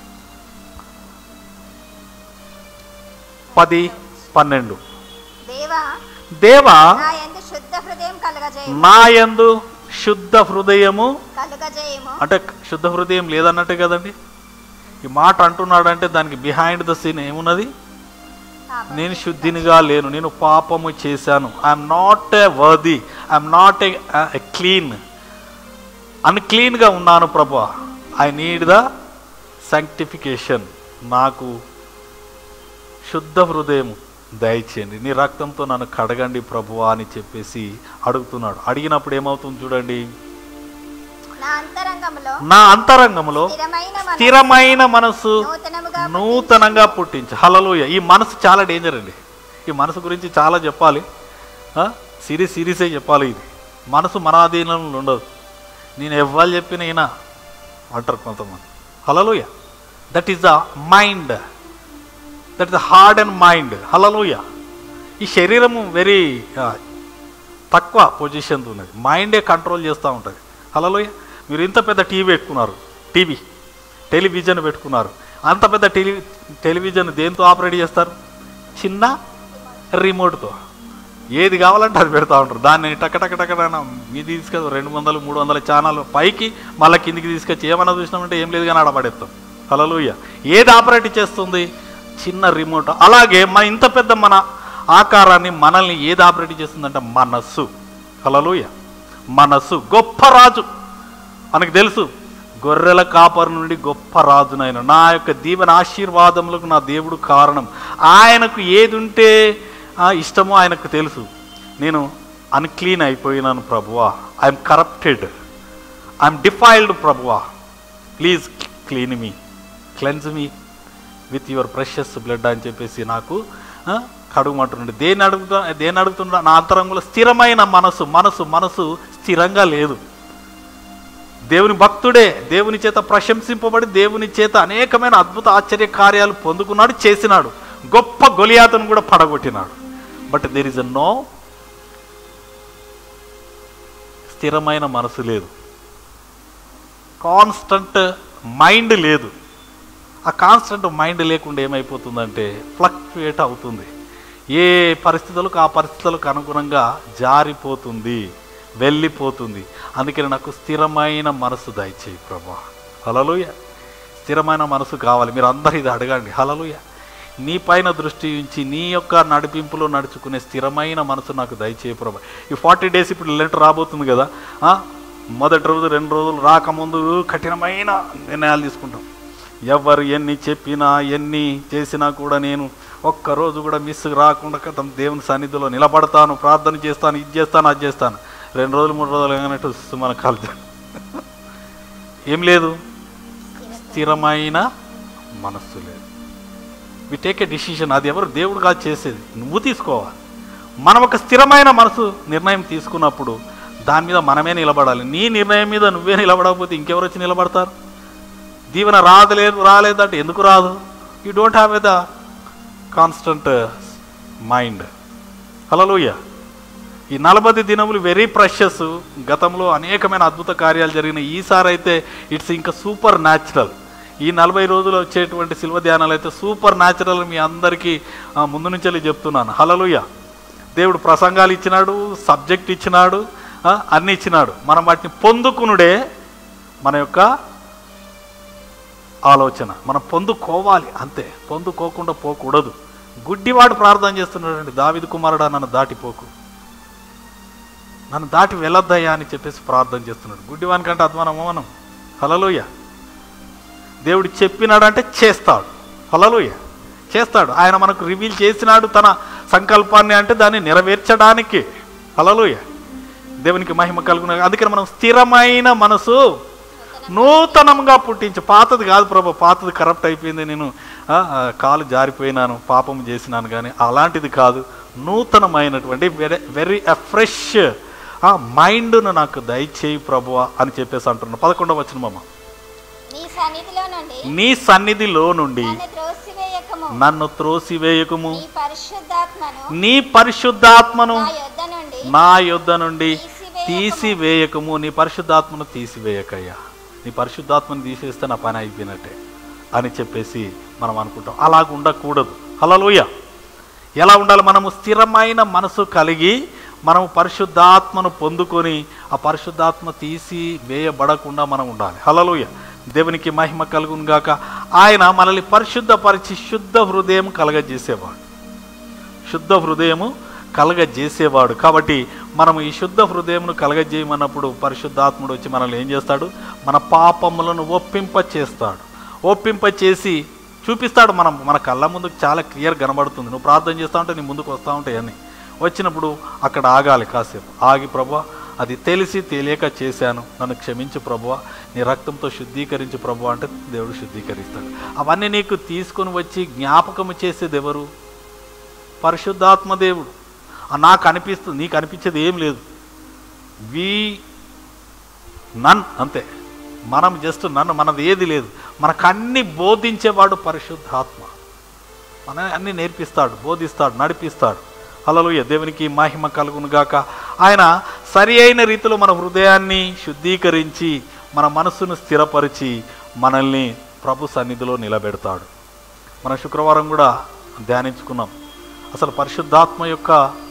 పది పన్నెండు దేవా దేవా నా యందు శుద్ధ హృదయం కలుగజేయము నా యందు శుద్ధ హృదయము కలుగజేయము అంటే శుద్ధ హృదయం లేదన్నట్టే కదండి ఈ మాట అంటున్నాడంటే దానికి బిహైండ్ ద సీన్ ఏమున్నది పాపం నేను శుద్ధినిగా లేను నేను పాపము చేశాను I'm not a worthy I'm not a clean అన్క్లీన్గా ఉన్నాను ప్రభు ఐ నీడ్ ద సాంక్టిఫికేషన్ నాకు శుద్ధ హృదయం దయచేయండి నీ రక్తంతో నన్ను కడగండి ప్రభువా అని చెప్పేసి అడుగుతున్నాడు అడిగినప్పుడు ఏమవుతుంది చూడండి నా అంతరంగములో నా అంతరంగంలో స్థిరమైన మనస్సు స్థిరమైన మనసు నూతనముగా నూతనంగా పుట్టించు హలలుయ ఈ మనసు చాలా డేంజర్ అండి ఈ మనసు గురించి చాలా చెప్పాలి ఆ? సిరీస్ సిరీసే చెప్పాలి ఇది మనసు మన అధీనంలో ఉండదు నేను ఎవ్వరు చెప్పిన ఈయన అంటారు కొంతమంది hallelujah that is the mind that is the heart and mind hallelujah ఈ శరీరము వెరీ తక్కువ పొజిషన్ ఉన్నది మైండే కంట్రోల్ చేస్తూ ఉంటుంది హలలోయ మీరు ఇంత పెద్ద టీవీ పెట్టుకున్నారు టీవీ టెలివిజన్ పెట్టుకున్నారు అంత పెద్ద టెలి టెలివిజన్ దేంతో ఆపరేట్ చేస్తారు చిన్న రిమోట్తో ఏది కావాలంటే అది పెడతా ఉంటారు దాన్ని టక టక టక టక మీది తీసుకెళ్ళి రెండు వందలు మూడు వందల ఛానల్ పైకి మళ్ళీ కిందికి తీసుకొచ్చి ఏమన్నా చూసినామంటే ఏం లేదు కానీ ఆడపడేస్తాం హలలుయ ఏది ఆపరేట్ చేస్తుంది చిన్న రిమోట్ అలాగే మన ఇంత పెద్ద మన ఆకారాన్ని మనల్ని ఏది ఆపరేట్ చేస్తుందంటే మనస్సు హలలుయ మనస్సు గొప్ప రాజు మనకు తెలుసు గొర్రెల కాపరి నుండి గొప్ప రాజునైన నా యొక్క దీవెన ఆశీర్వాదములకు నా దేవుడు కారణం ఆయనకు ఏది ఉంటే ఆ, ఇష్టమో ఆయనకు తెలుసు నేను అన్క్లీన్ అయిపోయినాను ప్రభువా ఐఎమ్ కరప్టెడ్ ఐఎమ్ డిఫైల్డ్ ప్రభువా please clean me cleanse me with your precious blood అని చెప్పేసి నాకు ఆ, కడుగుమంటున్నాడు దేన్ని అడుగుతా దేన్ని అడుగుతున్నా నా అంతరంగంలో స్థిరమైన మనసు మనసు మనసు స్థిరంగా లేదు దేవుని భక్తుడే దేవుని చేత ప్రశంసింపబడి దేవుని చేత అనేకమైన అద్భుత ఆశ్చర్య కార్యాలు పొందుకున్నాడు చేసినాడు గొప్ప గొలియాతను కూడా పడగొట్టినాడు but there is a no స్థిరమైన మనసు లేదు కాన్స్టంట్ మైండ్ లేదు ఆ కాన్స్టంట్ మైండ్ లేకుండా ఏమైపోతుందంటే ఫ్లక్చుయేట్ అవుతుంది ఏ పరిస్థితులకు ఆ పరిస్థితులకు అనుగుణంగా జారిపోతుంది వెళ్ళిపోతుంది అందుకని నాకు స్థిరమైన మనసు దయచేయి ప్రభా హలలుయ స్థిరమైన మనసు కావాలి మీరు అందరు ఇది అడగండి హలలుయ నీ పైన దృష్టి ఉంచి నీ యొక్క నడిపింపులో నడుచుకునే స్థిరమైన మనసు నాకు దయచేయి ప్రభా ఈ ఫార్టీ డేస్ ఇప్పుడు లెటర్ రాబోతుంది కదా ఆ, మొదటి రోజు రెండు రోజులు రాకముందు కఠినమైన నిర్ణయాలు తీసుకుంటాం ఎవరు ఎన్ని చెప్పినా ఎన్ని చేసినా కూడా నేను ఒక్కరోజు కూడా మిస్ రాకుండా కథం దేవుని సన్నిధిలో నిలబడతాను ప్రార్థన చేస్తాను ఇది చేస్తాను అది చేస్తాను రెండు రోజులు మూడు రోజులు ఏమైనట్టు మన కాలు ఏం లేదు స్థిరమైన మనస్సు లేదు వి టేక్ ఏ డిసిషన్ అది ఎవరు దేవుడు కాదు చేసేది నువ్వు తీసుకోవాలి మనం ఒక స్థిరమైన మనసు నిర్ణయం తీసుకున్నప్పుడు దాని మీద మనమే నిలబడాలి నీ నిర్ణయం మీద నువ్వే నిలబడకపోతే ఇంకెవరు వచ్చి నిలబడతారు దీవెన రాదలేదు రాలేదంటే ఎందుకు రాదు you don't have a the constant mind hallelujah ఈ నలభై దినములు వెరీ ప్రెషస్ గతంలో అనేకమైన అద్భుత కార్యాలు జరిగిన ఈసారి అయితే ఇట్స్ ఇంకా సూపర్ న్యాచురల్ ఈ నలభై రోజులు వచ్చేటువంటి శిల్వ ధ్యానాలు అయితే సూపర్ న్యాచురల్ మీ అందరికీ ఆ, ముందు నుంచి చెప్తున్నాను హలలుయ దేవుడు ప్రసంగాలు ఇచ్చినాడు సబ్జెక్ట్ ఇచ్చినాడు ఆ, అన్ని ఇచ్చినాడు మనం వాటిని పొందుకునుడే మన యొక్క ఆలోచన మనం పొందుకోవాలి అంతే పొందుకోకుండా పోకూడదు గుడ్డివాడు ప్రార్థన చేస్తున్నాడండి దావిది కుమారుడా నన్ను దాటిపోకు నన్ను దాటి వెళ్ళొద్దయ్యా అని చెప్పేసి ప్రార్థన చేస్తున్నాడు గుడ్డివాని కంటే అధ్వానం మనం హలలోయ దేవుడు చెప్పినాడంటే చేస్తాడు హలలోయ చేస్తాడు ఆయన మనకు రివీల్ చేసినాడు తన సంకల్పాన్ని అంటే దాన్ని నెరవేర్చడానికి హలలోయ దేవునికి మహిమ కలుగున అందుకని మనం స్థిరమైన మనసు నూతనంగా పుట్టించి పాతది కాదు ప్రభు పాతది కరప్ట్ అయిపోయింది నేను ఆ, ఆ, కాలు జారిపోయినాను పాపం చేసినాను కానీ అలాంటిది కాదు నూతనమైనటువంటి వెరీ వెరీ ఫ్రెష్ మైండ్ను నాకు దయచేయి ప్రభువా అని చెప్పేసి అంటున్నాను పదకొండవ వచ్చిన మమ్మ నీ సన్నిధిలో నుండి నీ సన్నిధిలో నుండి నన్ను త్రోసివేయకము నన్ను త్రోసివేయకుము నీ పరిశుద్ధాత్మను నీ పరిశుద్ధాత్మను నా యొద్ద నుండి నా యొద్ద నుండి తీసివేయకము నీ పరిశుద్ధాత్మను తీసివేయకయ్యా నీ పరిశుద్ధాత్మను తీసేస్తే నా పని అయిపోయినట్టే అని చెప్పేసి మనం అనుకుంటాం అలాగ ఉండకూడదు హలలోయ ఎలా ఉండాలి మనము స్థిరమైన మనసు కలిగి మనము పరిశుద్ధాత్మను పొందుకొని ఆ పరిశుద్ధాత్మ తీసి వేయబడకుండా మనం ఉండాలి హలలోయ దేవునికి మహిమ కలుగును గాక ఆయన మనల్ని పరిశుద్ధపరిచి శుద్ధ హృదయం కలగజేసేవాడు శుద్ధ హృదయము కలగజేసేవాడు కాబట్టి మనం ఈ శుద్ధ హృదయమును కలగజేయమన్నప్పుడు పరిశుద్ధాత్ముడు వచ్చి మనల్ని ఏం చేస్తాడు మన పాపములను ఒప్పింప చేస్తాడు ఒప్పింప చేసి చూపిస్తాడు మనం మన కళ్ళ ముందు చాలా క్లియర్ కనబడుతుంది నువ్వు ప్రార్థన చేస్తా ఉంటే నీ ముందుకు వస్తూ ఉంటాయి అన్నీ వచ్చినప్పుడు అక్కడ ఆగాలి కాసేపు ఆగి ప్రభా అది తెలిసి తెలియక చేశాను నన్ను క్షమించు ప్రభువా నీ రక్తంతో శుద్ధీకరించు ప్రభు అంటే దేవుడు శుద్ధీకరిస్తాడు అవన్నీ నీకు తీసుకొని వచ్చి జ్ఞాపకము చేసేది ఎవరు పరిశుద్ధాత్మ దేవుడు ఆ నాకు అనిపిస్తుంది నీకు అనిపించేది ఏం లేదు వి నన్ అంతే మనం జస్ట్ నన్ను మనది ఏది లేదు మనకు అన్ని బోధించేవాడు పరిశుద్ధాత్మ మన అన్ని నేర్పిస్తాడు బోధిస్తాడు నడిపిస్తాడు హల్లెలూయా దేవునికి మహిమ కలుగును గాక ఆయన సరి అయిన రీతిలో మన హృదయాన్ని శుద్ధీకరించి మన మనస్సును స్థిరపరిచి మనల్ని ప్రభు సన్నిధిలో నిలబెడతాడు మన శుక్రవారం కూడా ధ్యానించుకున్నాం అసలు పరిశుద్ధాత్మ యొక్క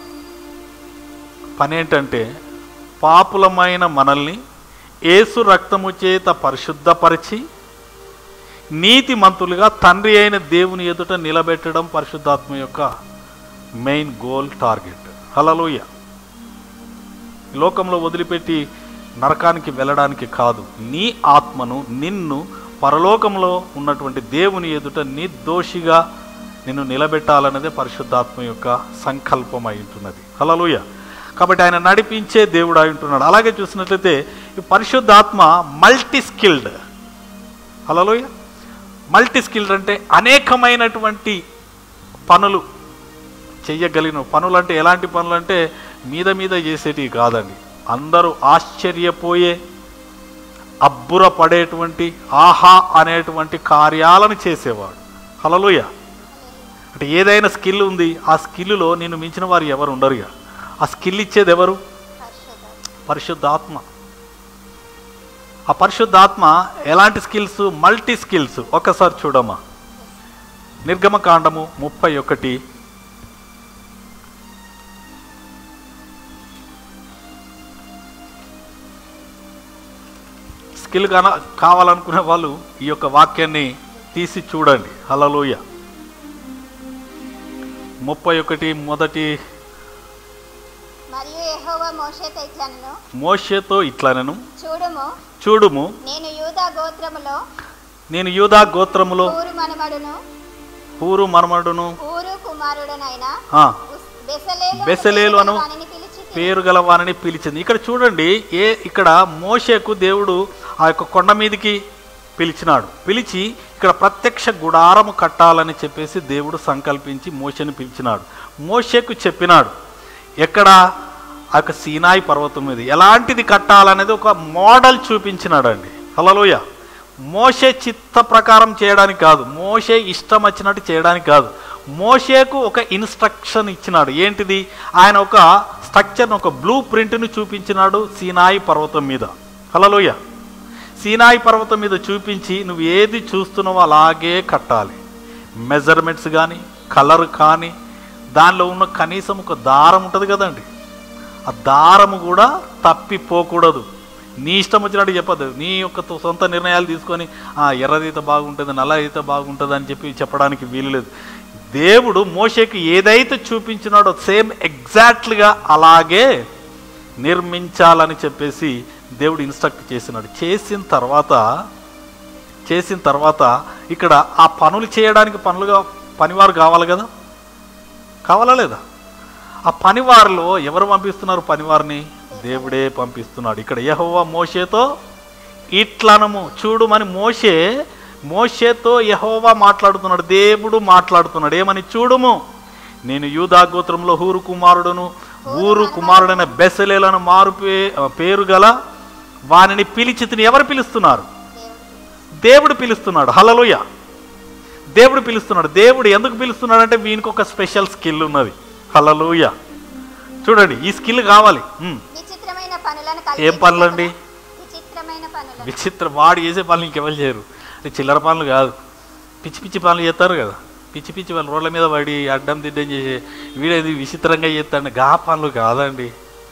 పని ఏంటంటే పాపులమైన మనల్ని ఏసు రక్తము చేత పరిశుద్ధపరిచి నీతిమంతులుగా తండ్రి అయిన దేవుని ఎదుట నిలబెట్టడం పరిశుద్ధాత్మ యొక్క మెయిన్ గోల్ టార్గెట్ హలలోయ ఈ లోకంలో వదిలిపెట్టి నరకానికి వెళ్ళడానికి కాదు నీ ఆత్మను నిన్ను పరలోకంలో ఉన్నటువంటి దేవుని ఎదుట నిర్దోషిగా నిన్ను నిలబెట్టాలన్నదే పరిశుద్ధాత్మ యొక్క సంకల్పం అయి ఉంటున్నది హలలోయ కాబట్టి ఆయన నడిపించే దేవుడు అయి ఉంటున్నాడు అలాగే చూసినట్లయితే ఈ పరిశుద్ధాత్మ multi skilled hallelujah multi skilled అంటే అనేకమైనటువంటి పనులు చెయ్యగలిగిన పనులు అంటే ఎలాంటి పనులు అంటే మీద మీద చేసేటివి కాదండి అందరూ ఆశ్చర్యపోయే అబ్బుర పడేటువంటి ఆహా అనేటువంటి కార్యాలను చేసేవాడు హలలోయ అంటే ఏదైనా స్కిల్ ఉంది ఆ స్కిల్లో నేను మించిన వారు ఎవరు ఉండరు ఇక ఆ స్కిల్ ఇచ్చేది ఎవరు పరిశుద్ధ పరిశుద్ధాత్మ ఆ పరిశుద్ధాత్మ ఎలాంటి స్కిల్స్ మల్టీ స్కిల్స్ ఒక్కసారి చూడమ్మా నిర్గమకాండము ముప్పై ఒకటి స్కిల్ కాన కావాలనుకునే వాళ్ళు ఈ యొక్క వాక్యాన్ని తీసి చూడండి హలలోయ ముప్పై ఒకటి మొదటి మరియు యెహోవా మోషేతో ఇట్లనను మోషేతో ఇట్లనను చూడుము చూడుము నేను యూదా గోత్రములో నేను యూదా గోత్రములో ఊరు మనమడును పూరు మర్మడును ఊరు కుమారుడనైన ఆ, ఉస్- బెసలేలు బెసలేలు అను వానిని పిలిచి పేరు గల వారిని పిలిచింది ఇక్కడ చూడండి ఏ ఇక్కడ మోషేకు దేవుడు ఆ యొక్క కొండ మీదకి పిలిచినాడు పిలిచి ఇక్కడ ప్రత్యక్ష గుడారము కట్టాలని చెప్పేసి దేవుడు సంకల్పించి మోషేని పిలిచినాడు మోషేకు చెప్పినాడు ఎక్కడ ఆ యొక్క సీనాయి పర్వతం మీద ఎలాంటిది కట్టాలనేది ఒక మోడల్ చూపించినాడు అండి హలోయ మోషే చిత్త ప్రకారం చేయడానికి కాదు మోషే ఇష్టం వచ్చినట్టు చేయడానికి కాదు మోషేకు ఒక ఇన్స్ట్రక్షన్ ఇచ్చినాడు ఏంటిది ఆయన ఒక స్ట్రక్చర్ను ఒక బ్లూ ప్రింట్ను చూపించినాడు సీనాయి పర్వతం మీద హలోయ సీనాయి పర్వతం మీద చూపించి నువ్వు ఏది చూస్తున్నావో అలాగే కట్టాలి మెజర్మెంట్స్ కానీ కలర్ కానీ దానిలో ఉన్న కనీసం ఒక దారం ఉంటుంది కదండి ఆ దారము కూడా తప్పిపోకూడదు నీ ఇష్టం వచ్చినట్టు చెప్పదు నీ యొక్క తో- సొంత నిర్ణయాలు తీసుకొని ఆ ఎర్రదైతే బాగుంటుంది నల్ల అయితే బాగుంటుంది అని చెప్పి చెప్పడానికి వీలు లేదు దేవుడు మోషేకి ఏదైతే చూపించినాడో సేమ్ ఎగ్జాక్ట్లీగా అలాగే నిర్మించాలని చెప్పేసి దేవుడు ఇన్స్ట్రక్ట్ చేసినాడు చేసిన తర్వాత చేసిన తర్వాత ఇక్కడ ఆ పనులు చేయడానికి పనులుగా పనివారు కావాలి కదా కావాలా లేదా ఆ పనివారిలో ఎవరు పంపిస్తున్నారు పనివారిని దేవుడే పంపిస్తున్నాడు ఇక్కడ యెహోవా మోషేతో ఇట్లనము చూడుమని మోషే మోషేతో యెహోవా మాట్లాడుతున్నాడు దేవుడు మాట్లాడుతున్నాడు ఏమని చూడుము నేను యూదా గోత్రంలో హూరు కుమారుడును ఊరు కుమారుడైన బెసలేలను మారు పే- పేరు గల వానిని పిలిచి తిని ఎవరు పిలుస్తున్నారు దేవుడు పిలుస్తున్నాడు హలలుయ దేవుడు పిలుస్తున్నాడు దేవుడు ఎందుకు పిలుస్తున్నాడు అంటే వీనికి ఒక స్పెషల్ స్కిల్ ఉన్నది హలలుయ చూడండి ఈ స్కిల్ కావాలి ఉమ్. విచిత్రమైన పనులను ఏం పనులండి? విచిత్రమైన పనులను విచిత్ర వాడు చేసే పనులు ఇంకెవరు చేయరు అంటే చిల్లర పనులు కాదు పిచ్చి పిచ్చి పనులు చేస్తారు కదా పిచ్చి పిచ్చి పనులు రోడ్ల మీద పడి అడ్డం దిడ్డం చేసి వీడేది విచిత్రంగా చేస్తాడు గా పనులు కాదండి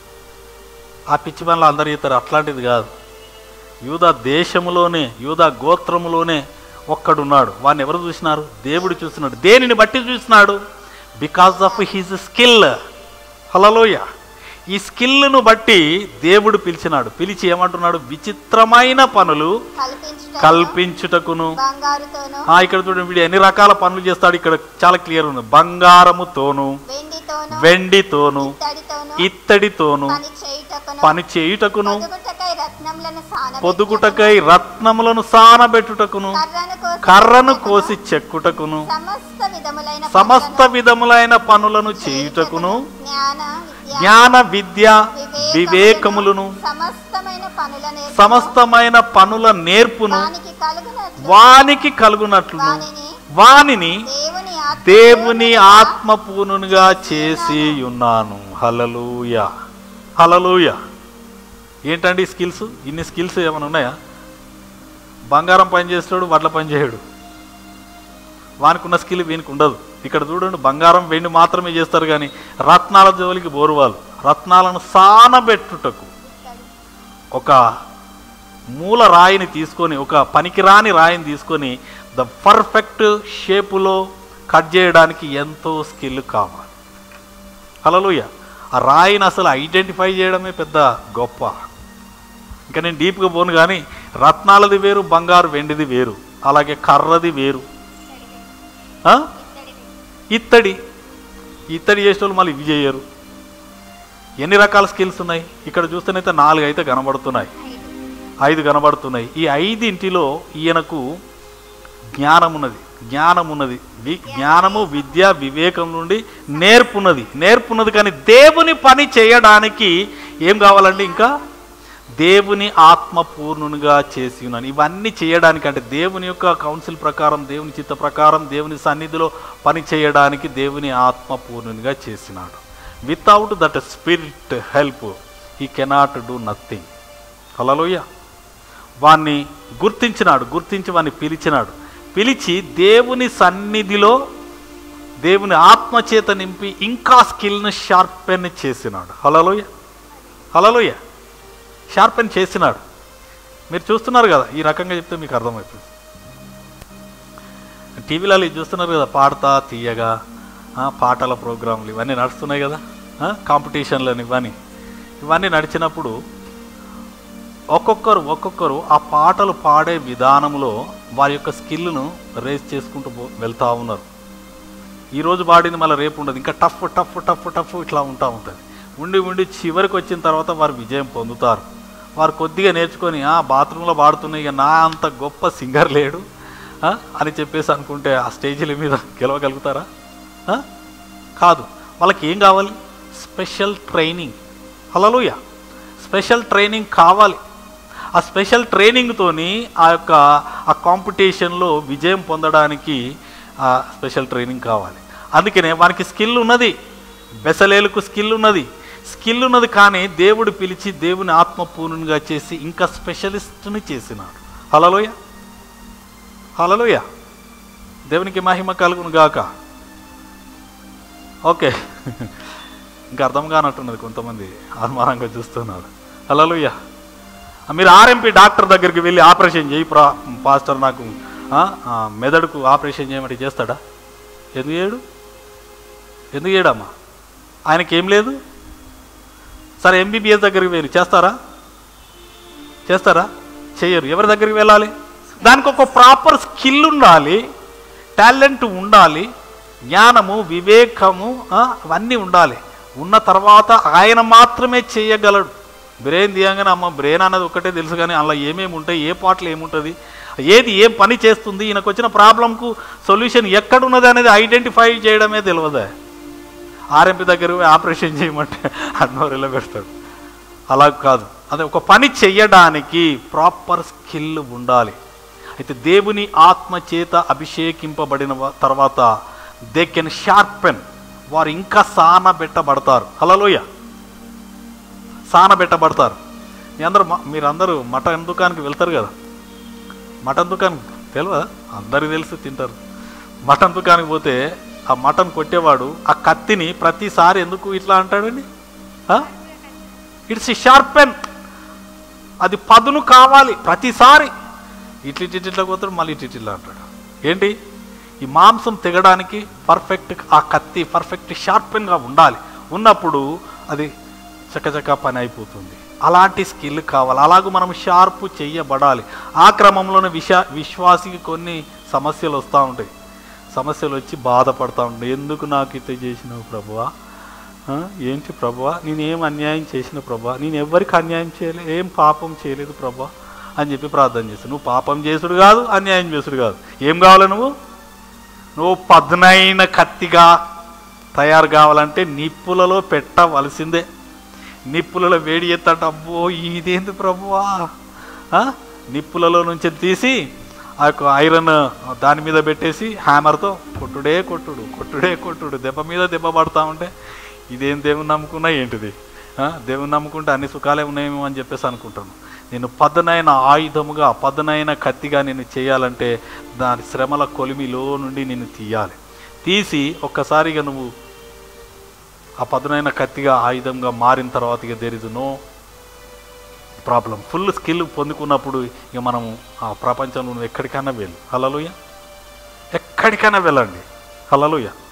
ఆ పిచ్చి పనులు అందరు చేస్తారు అట్లాంటిది కాదు యూదా దేశములోనే యూదా గోత్రములోనే ఒక్కడున్నాడు వాడిని ఎవరు చూసినారు దేవుడు చూసినాడు దేనిని బట్టి చూసినాడు బికాస్ ఆఫ్ హిజ్ స్కిల్ హలలోయ ఈ స్కిల్ను బట్టి దేవుడు పిలిచినాడు పిలిచి ఏమంటున్నాడు విచిత్రమైన పనులు కల్పించుట కల్పించుటకును బంగారుతోను ఆ ఇక్కడ చూడండి వీడు ఎన్ని రకాల పనులు చేస్తాడు ఇక్కడ చాలా క్లియర్ ఉంది బంగారముతోను వెండితోను వెండితోను ఇత్తడితోను ఇత్తడితోను పని చేయుటకును పని చేయుటకును పొదుగుటకై రత్నములను సానబెట్టుటకును, పొదుగుటకై రత్నములను సానబెట్టుటకును కర్రను కోసి కర్రను చెక్కుటకును, కోసి చెక్కుటకును సమస్త విధములైన సమస్త పనులను విధములైన పనులను చేయుటకును జ్ఞాన విద్య జ్ఞాన విద్య వివేకములను సమస్తమైన పనులను సమస్తమైన పనుల నేర్పును వానికి కలుగునట్లు వానికి కలుగునట్లును వానిని వానిని దేవుని ఆత్మ దేవుని ఆత్మపూర్ణునిగా చేసి ఉన్నాను హలలుయ హలలుయ ఏంటండి స్కిల్స్ ఇన్ని స్కిల్స్ ఏమైనా ఉన్నాయా బంగారం పని చేస్తాడు వడ్ల పని చేయడు వానికి ఉన్న స్కిల్ వీనికి ఉండదు ఇక్కడ చూడండి బంగారం వెండి మాత్రమే చేస్తారు కానీ రత్నాల జోలికి బోరువాలు రత్నాలను సానబెట్టుటకు ఒక మూల రాయిని తీసుకొని ఒక పనికిరాని రాయిని తీసుకొని ద పర్ఫెక్ట్ షేపులో కట్ చేయడానికి ఎంతో స్కిల్ కావాలి హలోయ ఆ రాయిని అసలు ఐడెంటిఫై చేయడమే పెద్ద గొప్ప ఇంకా నేను డీప్గా పోను కానీ రత్నాలది వేరు బంగారు వెండిది వేరు అలాగే కర్రది వేరు ఆ? ఇత్తడి ఇత్తడి చేసే వాళ్ళు మళ్ళీ ఇవి చేయరు ఎన్ని రకాల స్కిల్స్ ఉన్నాయి ఇక్కడ చూస్తేనైతే నాలుగు అయితే కనబడుతున్నాయి ఐదు కనబడుతున్నాయి ఈ ఐదింటిలో ఈయనకు జ్ఞానం ఉన్నది జ్ఞానం ఉన్నది వి జ్ఞానము విద్య వివేకం నుండి నేర్పున్నది నేర్పున్నది కానీ దేవుని పని చేయడానికి ఏం కావాలండి ఇంకా దేవుని ఆత్మ పూర్ణునిగా చేసి ఉన్నాను ఇవన్నీ చేయడానికి అంటే దేవుని యొక్క కౌన్సిల్ ప్రకారం దేవుని చిత్త ప్రకారం దేవుని సన్నిధిలో పని చేయడానికి దేవుని ఆత్మ పూర్ణునిగా చేసినాడు without that spirit help he cannot do nothing hallelujah వాణ్ణి గుర్తించినాడు గుర్తించి వాణ్ణి పిలిచినాడు పిలిచి దేవుని సన్నిధిలో దేవుని ఆత్మచేత నింపి ఇంకా స్కిల్ను షార్పెన్ చేసినాడు హలోయ హలోయ షార్పెన్ చేసినాడు మీరు చూస్తున్నారు కదా ఈ రకంగా చెప్తే మీకు అర్థమవుతుంది టీవీలలో ఇది చూస్తున్నారు కదా పాడతా తీయగా ఆ, పాటల ప్రోగ్రాంలు ఇవన్నీ నడుస్తున్నాయి కదా ఆ, కాంపిటీషన్లని ఇవన్నీ ఇవన్నీ నడిచినప్పుడు ఒక్కొక్కరు ఒక్కొక్కరు ఆ పాటలు పాడే విధానంలో వారి యొక్క స్కిల్ను రేస్ చేసుకుంటూ పో వెళ్తూ ఉన్నారు ఈరోజు పాడింది మళ్ళీ రేపు ఉండదు ఇంకా టఫ్ టఫ్ టఫ్ టఫ్ ఇట్లా ఉంటా ఉంటుంది ఉండి ఉండి చివరికి వచ్చిన తర్వాత వారు విజయం పొందుతారు వారు కొద్దిగా నేర్చుకొని ఆ బాత్రూంలో పాడుతున్నాయి ఇక నా అంత గొప్ప సింగర్ లేడు ఆ, అని చెప్పేసి అనుకుంటే ఆ స్టేజీల మీద గెలవగలుగుతారా ఆ? కాదు వాళ్ళకి ఏం కావాలి special training hallelujah special training కావాలి ఆ స్పెషల్ ట్రైనింగ్తోని ఆ యొక్క ఆ కాంపిటీషన్లో విజయం పొందడానికి ఆ స్పెషల్ ట్రైనింగ్ కావాలి అందుకనే వానికి స్కిల్ ఉన్నది బెసలేలకు స్కిల్ ఉన్నది స్కిల్ ఉన్నది కానీ దేవుడు పిలిచి దేవుని ఆత్మపూర్ణునిగా చేసి ఇంకా స్పెషలిస్ట్ని చేసినాడు హలలోయ హలలోయ దేవునికి మహిమ కలుగును గాక ఓకే ఇంకా అర్థం కానట్టున్నది కొంతమంది అనుమానంగా చూస్తున్నారు హలోయ మీరు ఆర్ఎంపీ డాక్టర్ దగ్గరికి వెళ్ళి ఆపరేషన్ చేయి ప్రా పాస్టర్ నాకు ఆ, ఆ, మెదడుకు ఆపరేషన్ చేయమంటే చేస్తాడా ఎందుకు చేయడు ఎందుకు చేయడమ్మా ఆయనకి ఏం లేదు సరే ఎంబీబీఎస్ దగ్గరికి వెళ్ళి చేస్తారా చేస్తారా చేయరు ఎవరి దగ్గరికి వెళ్ళాలి దానికి ఒక ప్రాపర్ స్కిల్ ఉండాలి టాలెంట్ ఉండాలి జ్ఞానము వివేకము ఆ, అవన్నీ ఉండాలి ఉన్న తర్వాత ఆయన మాత్రమే చేయగలడు బ్రెయిన్ తీయంగానే అమ్మ బ్రెయిన్ అన్నది ఒకటే తెలుసు కానీ అందులో ఏమేమి ఉంటాయి ఏ పాటలు ఏముంటుంది ఏది ఏం పని చేస్తుంది ఈయనకు వచ్చిన ప్రాబ్లంకు సొల్యూషన్ ఎక్కడున్నది అనేది ఐడెంటిఫై చేయడమే తెలియదా ఆర్ఎంపీ దగ్గర పోయి ఆపరేషన్ చేయమంటే అన్నోరిలో పెడతాడు అలా కాదు అదే ఒక పని చెయ్యడానికి ప్రాపర్ స్కిల్ ఉండాలి అయితే దేవుని ఆత్మ చేత అభిషేకింపబడిన వ- తర్వాత దే కెన్ షార్పెన్ వారు ఇంకా సానబెట్టబడతారు హలోయ సానబెట్టబడతారు మీ అందరూ మ- మీరందరూ మటన్ దుకాణానికి వెళ్తారు కదా మటన్ దుకాణం తెలియదా అందరికి తెలిసి తింటారు మటన్ దుకాణానికి పోతే ఆ మటన్ కొట్టేవాడు ఆ కత్తిని ప్రతిసారి ఎందుకు ఇట్లా అంటాడండి ఇట్స్ షార్పెన్ అది పదును కావాలి ప్రతిసారి ఇట్లి ఇట్లా పోతాడు మళ్ళీ ఇటు ఇట్లా అంటాడు ఏంటి ఈ మాంసం తెగడానికి పర్ఫెక్ట్ ఆ కత్తి పర్ఫెక్ట్ షార్పెన్గా ఉండాలి ఉన్నప్పుడు అది చకచకా పని అయిపోతుంది అలాంటి స్కిల్ కావాలి అలాగూ మనం షార్ప్ చెయ్యబడాలి ఆ క్రమంలోనే విష విశ్వాసికి కొన్ని సమస్యలు వస్తూ ఉంటాయి సమస్యలు వచ్చి బాధపడతా ఉంటాయి ఎందుకు నాకు ఇట్లా చేసినావు ప్రభువా ఆ, ఏంటి ప్రభువా నేను ఏం అన్యాయం చేసిన ప్రభా నేను ఎవరికి అన్యాయం చేయలేదు ఏం పాపం చేయలేదు ప్రభా అని చెప్పి ప్రార్థన చేస్తాను నువ్వు పాపం చేసుడు కాదు అన్యాయం చేసుడు కాదు ఏం కావాలి నువ్వు నువ్వు పదునైన కత్తిగా తయారు కావాలంటే నిప్పులలో పెట్టవలసిందే నిప్పులలో వేడి ఎత్తంట అబ్బో ఇదేంది ప్రభువా ఆ? నిప్పులలో నుంచి తీసి ఆ యొక్క ఐరన్ దాని మీద పెట్టేసి హ్యామర్తో కొట్టుడే కొట్టుడు కొట్టుడే కొట్టుడు దెబ్బ మీద దెబ్బ పడతా ఉంటే ఇదేం దేవుని నమ్ముకున్నా ఏంటిది ఆ? దేవుని నమ్ముకుంటే అన్ని సుఖాలే ఉన్నాయేమో అని చెప్పేసి అనుకుంటాను నేను పదునైన ఆయుధముగా పదునైన కత్తిగా నేను చేయాలంటే దాని శ్రమల కొలిమిలో నుండి నేను తీయాలి తీసి ఒక్కసారిగా నువ్వు ఆ పదునైన కత్తిగా ఆయుధంగా మారిన తర్వాత ఇక there is no problem full skill పొందుకున్నప్పుడు ఇక మనం ఆ ప్రపంచంలో నువ్వు ఎక్కడికైనా వెళ్ళు హలలుయ ఎక్కడికైనా వెళ్ళండి హలలుయ